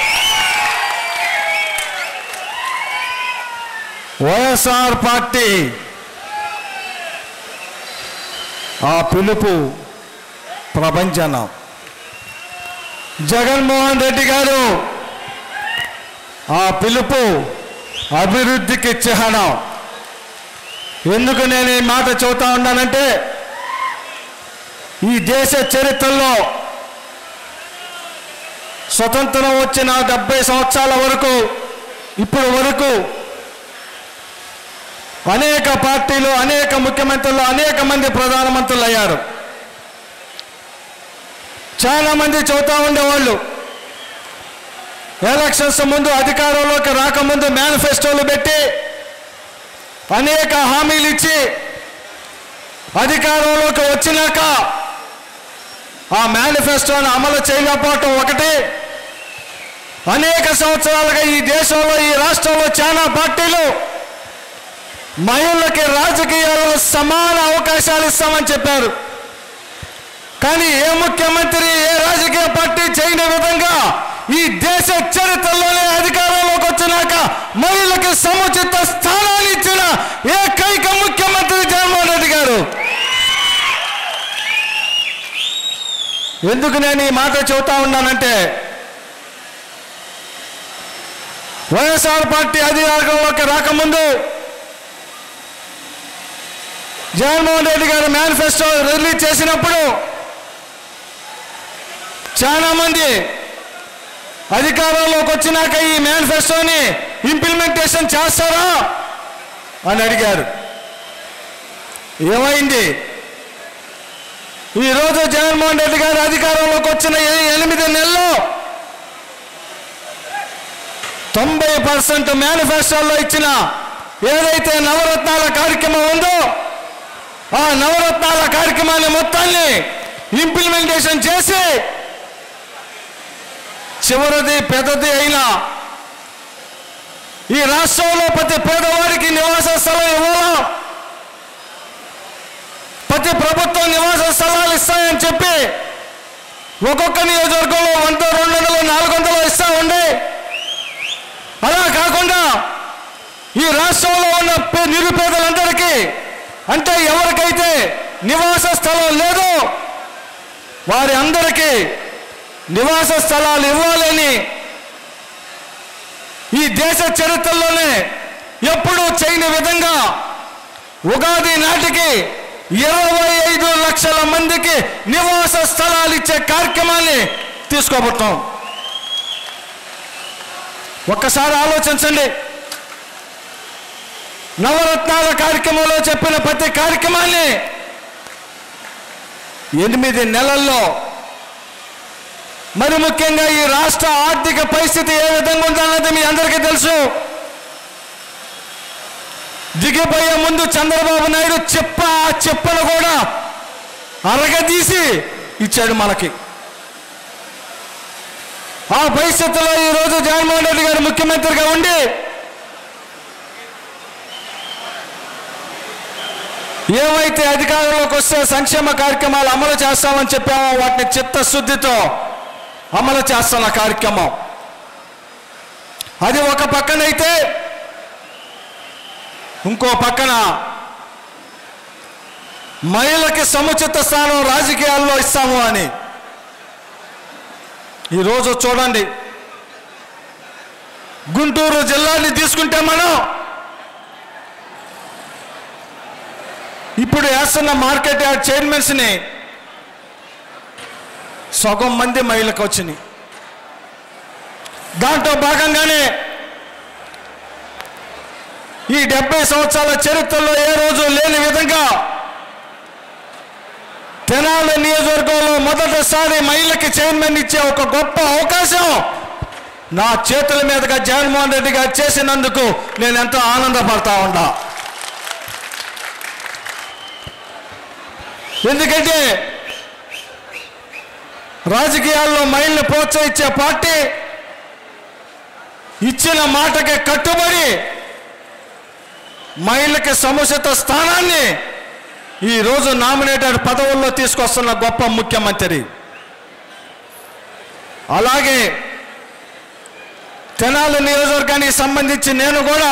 S9: వైఎస్ఆర్ పార్టీ ఆ పిలుపు ప్రపంచనం జగన్మోహన్ రెడ్డి గారు ఆ పిలుపు అభివృద్ధికి చిహ్నం ఎందుకు నేను ఈ మాట చెబుతా ఉన్నానంటే ఈ దేశ చరిత్రలో స్వతంత్రం వచ్చిన డెబ్బై సంవత్సరాల వరకు ఇప్పుడు వరకు అనేక పార్టీలు అనేక ముఖ్యమంత్రులు అనేక మంది ప్రధానమంత్రులు అయ్యారు చాలా మంది చెబుతా ఉండేవాళ్ళు ఎలక్షన్స్ ముందు అధికారంలోకి రాకముందు మేనిఫెస్టోలు పెట్టి అనేక హామీలు ఇచ్చి అధికారంలోకి వచ్చినాక ఆ మేనిఫెస్టోను అమలు చేయలేకపోవటం ఒకటి అనేక సంవత్సరాలుగా ఈ దేశంలో ఈ రాష్ట్రంలో చాలా పార్టీలు మహిళలకి రాజకీయాల్లో సమాన అవకాశాలు ఇస్తామని చెప్పారు కానీ ఏ ముఖ్యమంత్రి ఏ రాజకీయ పార్టీ చేయని విధంగా ఈ దేశ చరిత్రలోనే అధికారంలోకి వచ్చినాక మహిళలకి సముచిత స్థానాలు ఇచ్చిన ఏకైక ముఖ్యమంత్రి జగన్మోహన్ రెడ్డి గారు ఎందుకు నేను ఈ మాట చెబుతా ఉన్నానంటే వైఎస్ఆర్ పార్టీ అధికారంలోకి రాకముందు జగన్మోహన్ రెడ్డి గారు మేనిఫెస్టో రిలీజ్ చేసినప్పుడు చాలా మంది అధికారంలోకి వచ్చినాక ఈ మేనిఫెస్టోని ఇంప్లిమెంటేషన్ చేస్తారా అని అడిగారు ఏమైంది ఈరోజు జగన్మోహన్ రెడ్డి గారు అధికారంలోకి వచ్చిన ఏ- ఎనిమిది నెలల్లో తొంభై పర్సెంట్ మేనిఫెస్టోలో ఇచ్చిన ఏదైతే నవరత్నాల కార్యక్రమం ఉందో ఆ నవరత్నాల కార్యక్రమాన్ని మొత్తాన్ని ఇంప్లిమెంటేషన్ చేసి చివరిది పెద్దది అయిన ఈ రాష్ట్రంలో ప్రతి పేదవాడికి నివాస స్థలం ఇవ్వాలా ప్రతి ప్రభుత్వం నివాస స్థలాలు ఇస్తాయని చెప్పి ఒక్కొక్క నియోజకవర్గంలో వంద రెండు వందలు నాలుగు వందలు ఇస్తా ఉండే అలా కాకుండా ఈ రాష్ట్రంలో ఉన్న పే- నిరుపేదలందరికీ అంటే ఎవరికైతే నివాస స్థలం లేదో వారి అందరికీ నివాస స్థలాలు ఇవ్వాలని ఈ దేశ చరిత్రలోనే ఎప్పుడూ చేయని విధంగా ఉగాది నాటికి ఇరవై ఐదు లక్షల మందికి నివాస స్థలాలు ఇచ్చే కార్యక్రమాన్ని తీసుకోబోతాం ఒక్కసారి ఆలోచించండి నవరత్నాల కార్యక్రమంలో చెప్పిన ప్రతి కార్యక్రమాన్ని ఎనిమిది నెలల్లో మరి ముఖ్యంగా ఈ రాష్ట్ర ఆర్థిక పరిస్థితి ఏ విధంగా ఉందన్నది మీ అందరికీ తెలుసు దిగిపోయే ముందు చంద్రబాబు నాయుడు చెప్ప ఆ చెప్పను కూడా అరగదీసి ఇచ్చాడు మనకి ఆ పరిస్థితుల్లో ఈరోజు జగన్మోహన్ రెడ్డి గారు ముఖ్యమంత్రిగా ఉండి ఏవైతే అధికారంలోకి వస్తే సంక్షేమ కార్యక్రమాలు అమలు చేస్తామని చెప్పామో వాటిని చిత్తశుద్ధితో అమలు చేస్తున్న కార్యక్రమం అది ఒక పక్కనైతే ఇంకో పక్కన మహిళలకి సముచిత స్థానం రాజకీయాల్లో ఇస్తాము అని ఈరోజు చూడండి గుంటూరు జిల్లాని తీసుకుంటే మనం ఇప్పుడు వేస్తున్న మార్కెట్ యార్డ్ చైర్మన్స్ని సగం మంది మహిళకు వచ్చినాయి దాంట్లో భాగంగానే ఈ డెబ్బై సంవత్సరాల చరిత్రలో ఏ రోజు లేని విధంగా తెనాలి నియోజకవర్గంలో మొదటిసారి మహిళకి చైర్మన్ ఇచ్చే ఒక గొప్ప అవకాశం నా చేతుల మీదుగా జగన్మోహన్ రెడ్డి గారు చేసినందుకు నేను ఎంతో ఆనందపడతా ఉన్నా ఎందుకంటే రాజకీయాల్లో మహిళలు ప్రోత్సహించే పార్టీ ఇచ్చిన మాటకి కట్టుబడి మహిళకి సముచిత స్థానాన్ని ఈ రోజు నామినేటెడ్ పదవుల్లో తీసుకొస్తున్న గొప్ప ముఖ్యమంత్రి అలాగే తెనాలి నియోజకవర్గానికి సంబంధించి నేను కూడా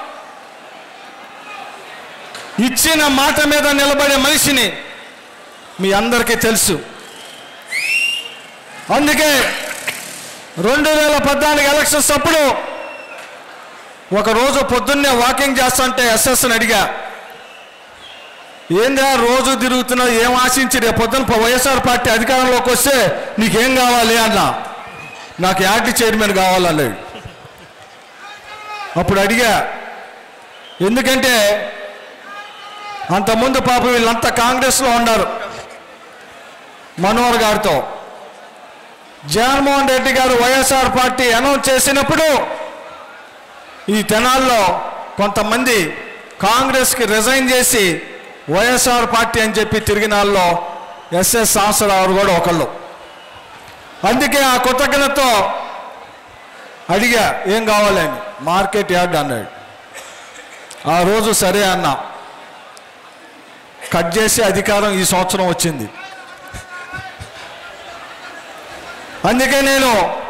S9: ఇచ్చిన మాట మీద నిలబడే మనిషిని మీ అందరికీ తెలుసు అందుకే రెండు వేల పద్నాలుగు ఎలక్షన్స్ అప్పుడు ఒకరోజు పొద్దున్నే వాకింగ్ చేస్తుంటే ఎస్ఎస్ని అడిగా ఏందా రోజు తిరుగుతున్నావు ఏం ఆశించి రేపు పొద్దున వైఎస్ఆర్ పార్టీ అధికారంలోకి వస్తే నీకేం కావాలి అన్న నాకు యార్డ్ చైర్మన్ కావాలన్నాడు అప్పుడు అడిగా ఎందుకంటే అంతకుముందు పాప వీళ్ళంతా కాంగ్రెస్లో ఉన్నారు మనోహర్ గారితో జగన్మోహన్ రెడ్డి గారు వైఎస్ఆర్ పార్టీ అనౌన్స్ చేసినప్పుడు ఈ తెనాల్లో కొంతమంది కాంగ్రెస్కి రిజైన్ చేసి వైఎస్ఆర్ పార్టీ అని చెప్పి తిరిగిన వాళ్ళలో ఎస్ఎస్ సాంసరావు కూడా ఒకళ్ళు అందుకే ఆ కృతజ్ఞతతో అడిగా ఏం కావాలని మార్కెట్ యార్డ్ అన్నాడు ఆ రోజు సరే అన్నా కట్ చేసి అధికారం ఈ సంవత్సరం వచ్చింది అందుకే నేను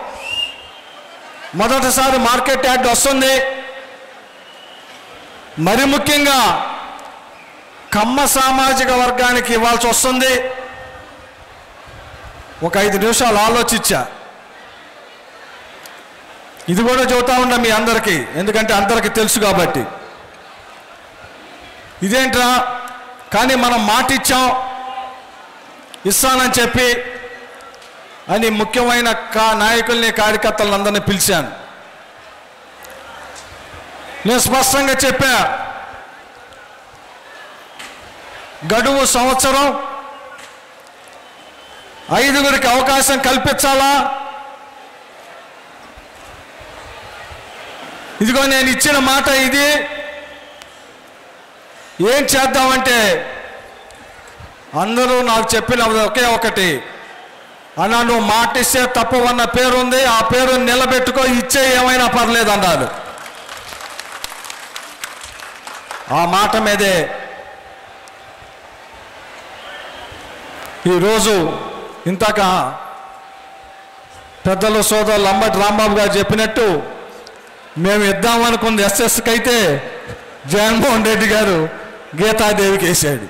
S9: మొదటిసారి మార్కెట్ యార్డ్ వస్తుంది మరి ముఖ్యంగా కమ్మ సామాజిక వర్గానికి ఇవ్వాల్సి వస్తుంది ఒక ఐదు నిమిషాలు ఆలోచించా ఇది కూడా చెబుతా ఉన్నా మీ అందరికీ ఎందుకంటే అందరికీ తెలుసు కాబట్టి ఇదేంట్రా కానీ మనం మాట ఇచ్చాం ఇస్తానని చెప్పి అని ముఖ్యమైన కా నాయకుల్ని కార్యకర్తలను అందరినీ పిలిచాను నేను స్పష్టంగా చెప్పా గడువు సంవత్సరం ఐదుగురికి అవకాశం కల్పించాలా ఇదిగో నేను ఇచ్చిన మాట ఇది ఏం చేద్దామంటే అందరూ నాకు చెప్పిన ఒకే ఒకటి అన్న నువ్వు మాట ఇస్తే తప్పవన్న పేరు ఉంది ఆ పేరు నిలబెట్టుకో ఇచ్చే ఏమైనా పర్లేదు అన్నారు ఆ మాట మీదే ఈరోజు ఇంతక పెద్దలు సోదరులు అంబటి రాంబాబు గారు చెప్పినట్టు మేము ఇద్దామనుకుంది ఎస్ఎస్కి అయితే జగన్మోహన్ రెడ్డి గారు గీతాదేవికి వేసాడు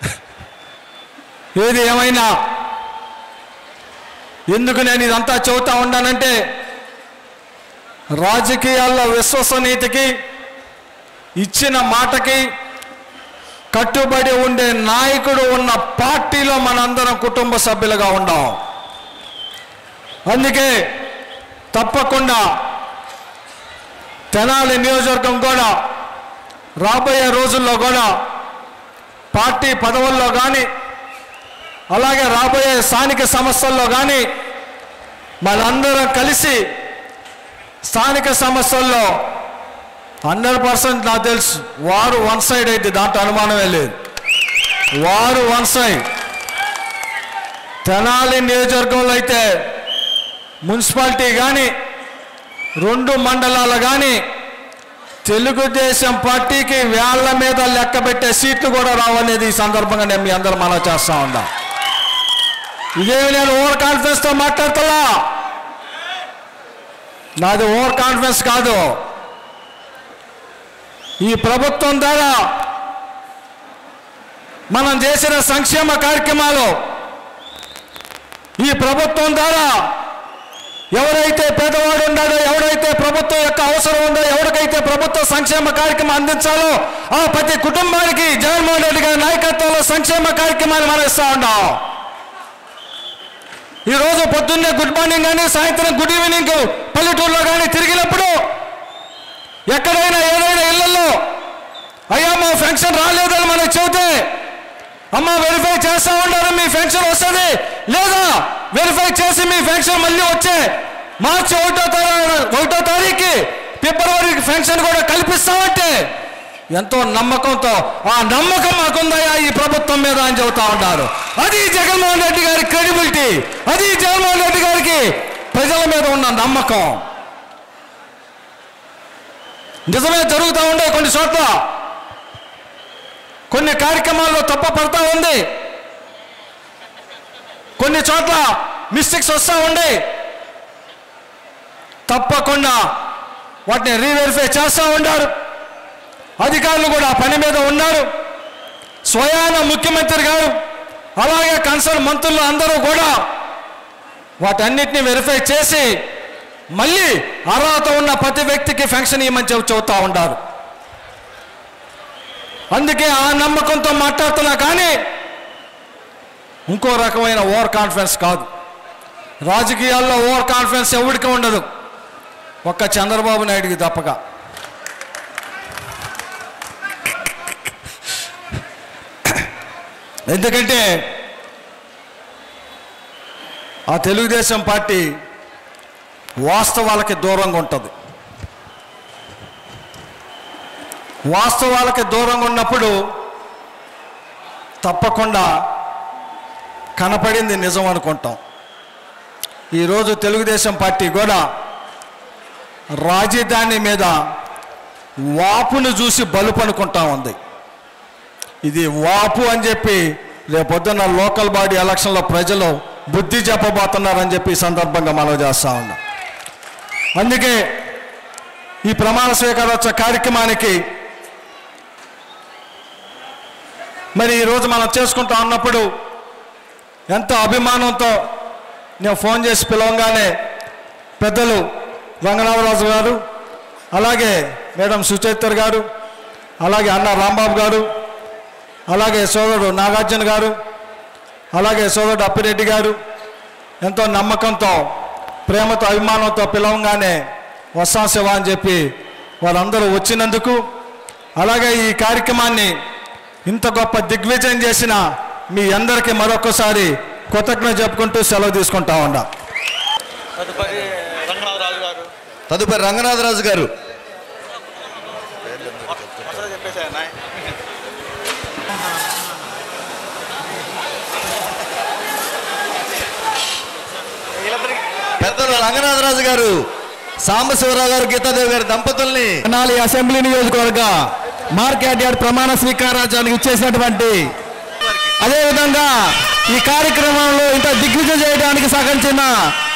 S9: ఏది ఏమైనా ఎందుకు నేను ఇదంతా చెబుతా ఉన్నానంటే రాజకీయాల్లో విశ్వసనీయతకి ఇచ్చిన మాటకి కట్టుబడి ఉండే నాయకుడు ఉన్న పార్టీలో మనందరం కుటుంబ సభ్యులుగా ఉండాం అందుకే తప్పకుండా తెనాలి నియోజకవర్గం కూడా రాబోయే రోజుల్లో కూడా పార్టీ పదవుల్లో కానీ అలాగే రాబోయే స్థానిక సమస్యల్లో కానీ మనందరం కలిసి స్థానిక సమస్యల్లో హండ్రెడ్ పర్సెంట్ నాకు తెలుసు వారు వన్ సైడ్ అయితే దాంట్లో అనుమానమే లేదు వారు వన్ సైడ్ తెనాలి నియోజకవర్గంలో అయితే మున్సిపాలిటీ కానీ రెండు మండలాలు కానీ తెలుగుదేశం పార్టీకి వేళ్ల మీద లెక్క పెట్టే సీట్లు కూడా రావనేది ఈ సందర్భంగా నేను మీ అందరూ మనం చేస్తా ఉన్నా ఇదేమి నేను ఓవర్ కాన్ఫిడెన్స్తో మాట్లాడుతున్నా నాది ఓవర్ కాన్ఫిడెన్స్ కాదు ఈ ప్రభుత్వం ద్వారా మనం చేసిన సంక్షేమ కార్యక్రమాలు ఈ ప్రభుత్వం ద్వారా ఎవరైతే పేదవాడు ఉన్నాడో ఎవడైతే ప్రభుత్వం యొక్క అవసరం ఉందో ఎవరికైతే ప్రభుత్వ సంక్షేమ కార్యక్రమం అందించాలో ఆ ప్రతి కుటుంబానికి జగన్మోహన్ రెడ్డి గారి నాయకత్వంలో సంక్షేమ కార్యక్రమాన్ని మనం ఇస్తా ఉన్నాం ఈ రోజు పొద్దున్నే గుడ్ మార్నింగ్ కానీ సాయంత్రం గుడ్ ఈవినింగ్ పల్లెటూరులో కానీ తిరిగినప్పుడు ఎక్కడైనా ఏదైనా ఇళ్లలో అయ్యా మా ఫంక్షన్ రాలేదని మనకు చెబితే అమ్మ వెరిఫై చేస్తా ఉన్నారు మీ ఫంక్షన్ వస్తుంది లేదా వెరిఫై చేసి మీ ఫంక్షన్ మళ్ళీ వచ్చే మార్చి ఒకటో తారీఖు ఒకటో తారీఖు ఫిబ్రవరికి ఫంక్షన్ కూడా కల్పిస్తామంటే ఎంతో నమ్మకంతో ఆ నమ్మకం మాకుందయా ఈ ప్రభుత్వం మీద అని చెబుతా ఉంటారు అది జగన్మోహన్ రెడ్డి గారి క్రెడిబిలిటీ అది జగన్మోహన్ రెడ్డి గారికి ప్రజల మీద ఉన్న నమ్మకం నిజమే జరుగుతూ ఉండే కొన్ని చోట్ల కొన్ని కార్యక్రమాల్లో తప్ప పడతా ఉంది కొన్ని చోట్ల మిస్టేక్స్ వస్తూ ఉండే తప్పకుండా వాటిని రీవెరిఫై చేస్తూ ఉండారు అధికారులు కూడా ఆ పని మీద ఉన్నారు స్వయాన ముఖ్యమంత్రి గారు అలాగే కన్సర్న్ మంత్రులు అందరూ కూడా వాటన్నిటిని వెరిఫై చేసి మళ్ళీ అర్హత ఉన్న ప్రతి వ్యక్తికి ఫంక్షన్ ఇవ్వమని చెబు చెబుతూ ఉంటారు అందుకే ఆ నమ్మకంతో మాట్లాడుతున్నా కానీ ఇంకో రకమైన ఓవర్ కాన్ఫిడెన్స్ కాదు రాజకీయాల్లో ఓవర్ కాన్ఫిడెన్స్ ఎవరికి ఉండదు ఒక్క చంద్రబాబు నాయుడికి తప్పక ఎందుకంటే ఆ తెలుగుదేశం పార్టీ వాస్తవాలకి దూరంగా ఉంటుంది వాస్తవాలకి దూరంగా ఉన్నప్పుడు తప్పకుండా కనపడింది నిజం అనుకుంటాం ఈరోజు తెలుగుదేశం పార్టీ కూడా రాజధాని మీద వాపును చూసి బలుపు అనుకుంటా ఉంది ఇది వాపు అని చెప్పి రేపొద్దున్న లోకల్ బాడీ ఎలక్షన్లో ప్రజలు బుద్ధి చెప్పబోతున్నారని చెప్పి ఈ సందర్భంగా మనం చేస్తా ఉన్నాం అందుకే ఈ ప్రమాణ స్వీకారోత్సవ కార్యక్రమానికి మరి ఈరోజు మనం చేసుకుంటా ఉన్నప్పుడు ఎంతో అభిమానంతో నేను ఫోన్ చేసి పిలవంగానే పెద్దలు రంగనాథరాజు గారు అలాగే మేడం సుచేతర్ గారు అలాగే అన్న రాంబాబు గారు అలాగే సోదరుడు నాగార్జున గారు అలాగే సోదరుడు అప్పిరెడ్డి గారు ఎంతో నమ్మకంతో ప్రేమతో అభిమానంతో పిలవంగానే వస్తాం శివ అని చెప్పి వారందరూ వచ్చినందుకు అలాగే ఈ కార్యక్రమాన్ని ఇంత గొప్ప దిగ్విజయం చేసిన మీ అందరికీ మరొకసారి కృతజ్ఞత చెప్పుకుంటూ సెలవు తీసుకుంటా ఉండా
S2: తదుపరి రంగనాథరాజు గారు పెద్దలు రంగనాథరాజు గారు సాంబశివరావు గారు గీతాదేవి గారి దంపతుల్ని
S9: తెనాలి అసెంబ్లీ నియోజకవర్గ మార్కెట్ యార్డ్ ప్రమాణ స్వీకారానికి ఇచ్చేసినటువంటి అదేవిధంగా ఈ కార్యక్రమంలో ఇంత దిగ్విజయం చేయడానికి సహకరించిన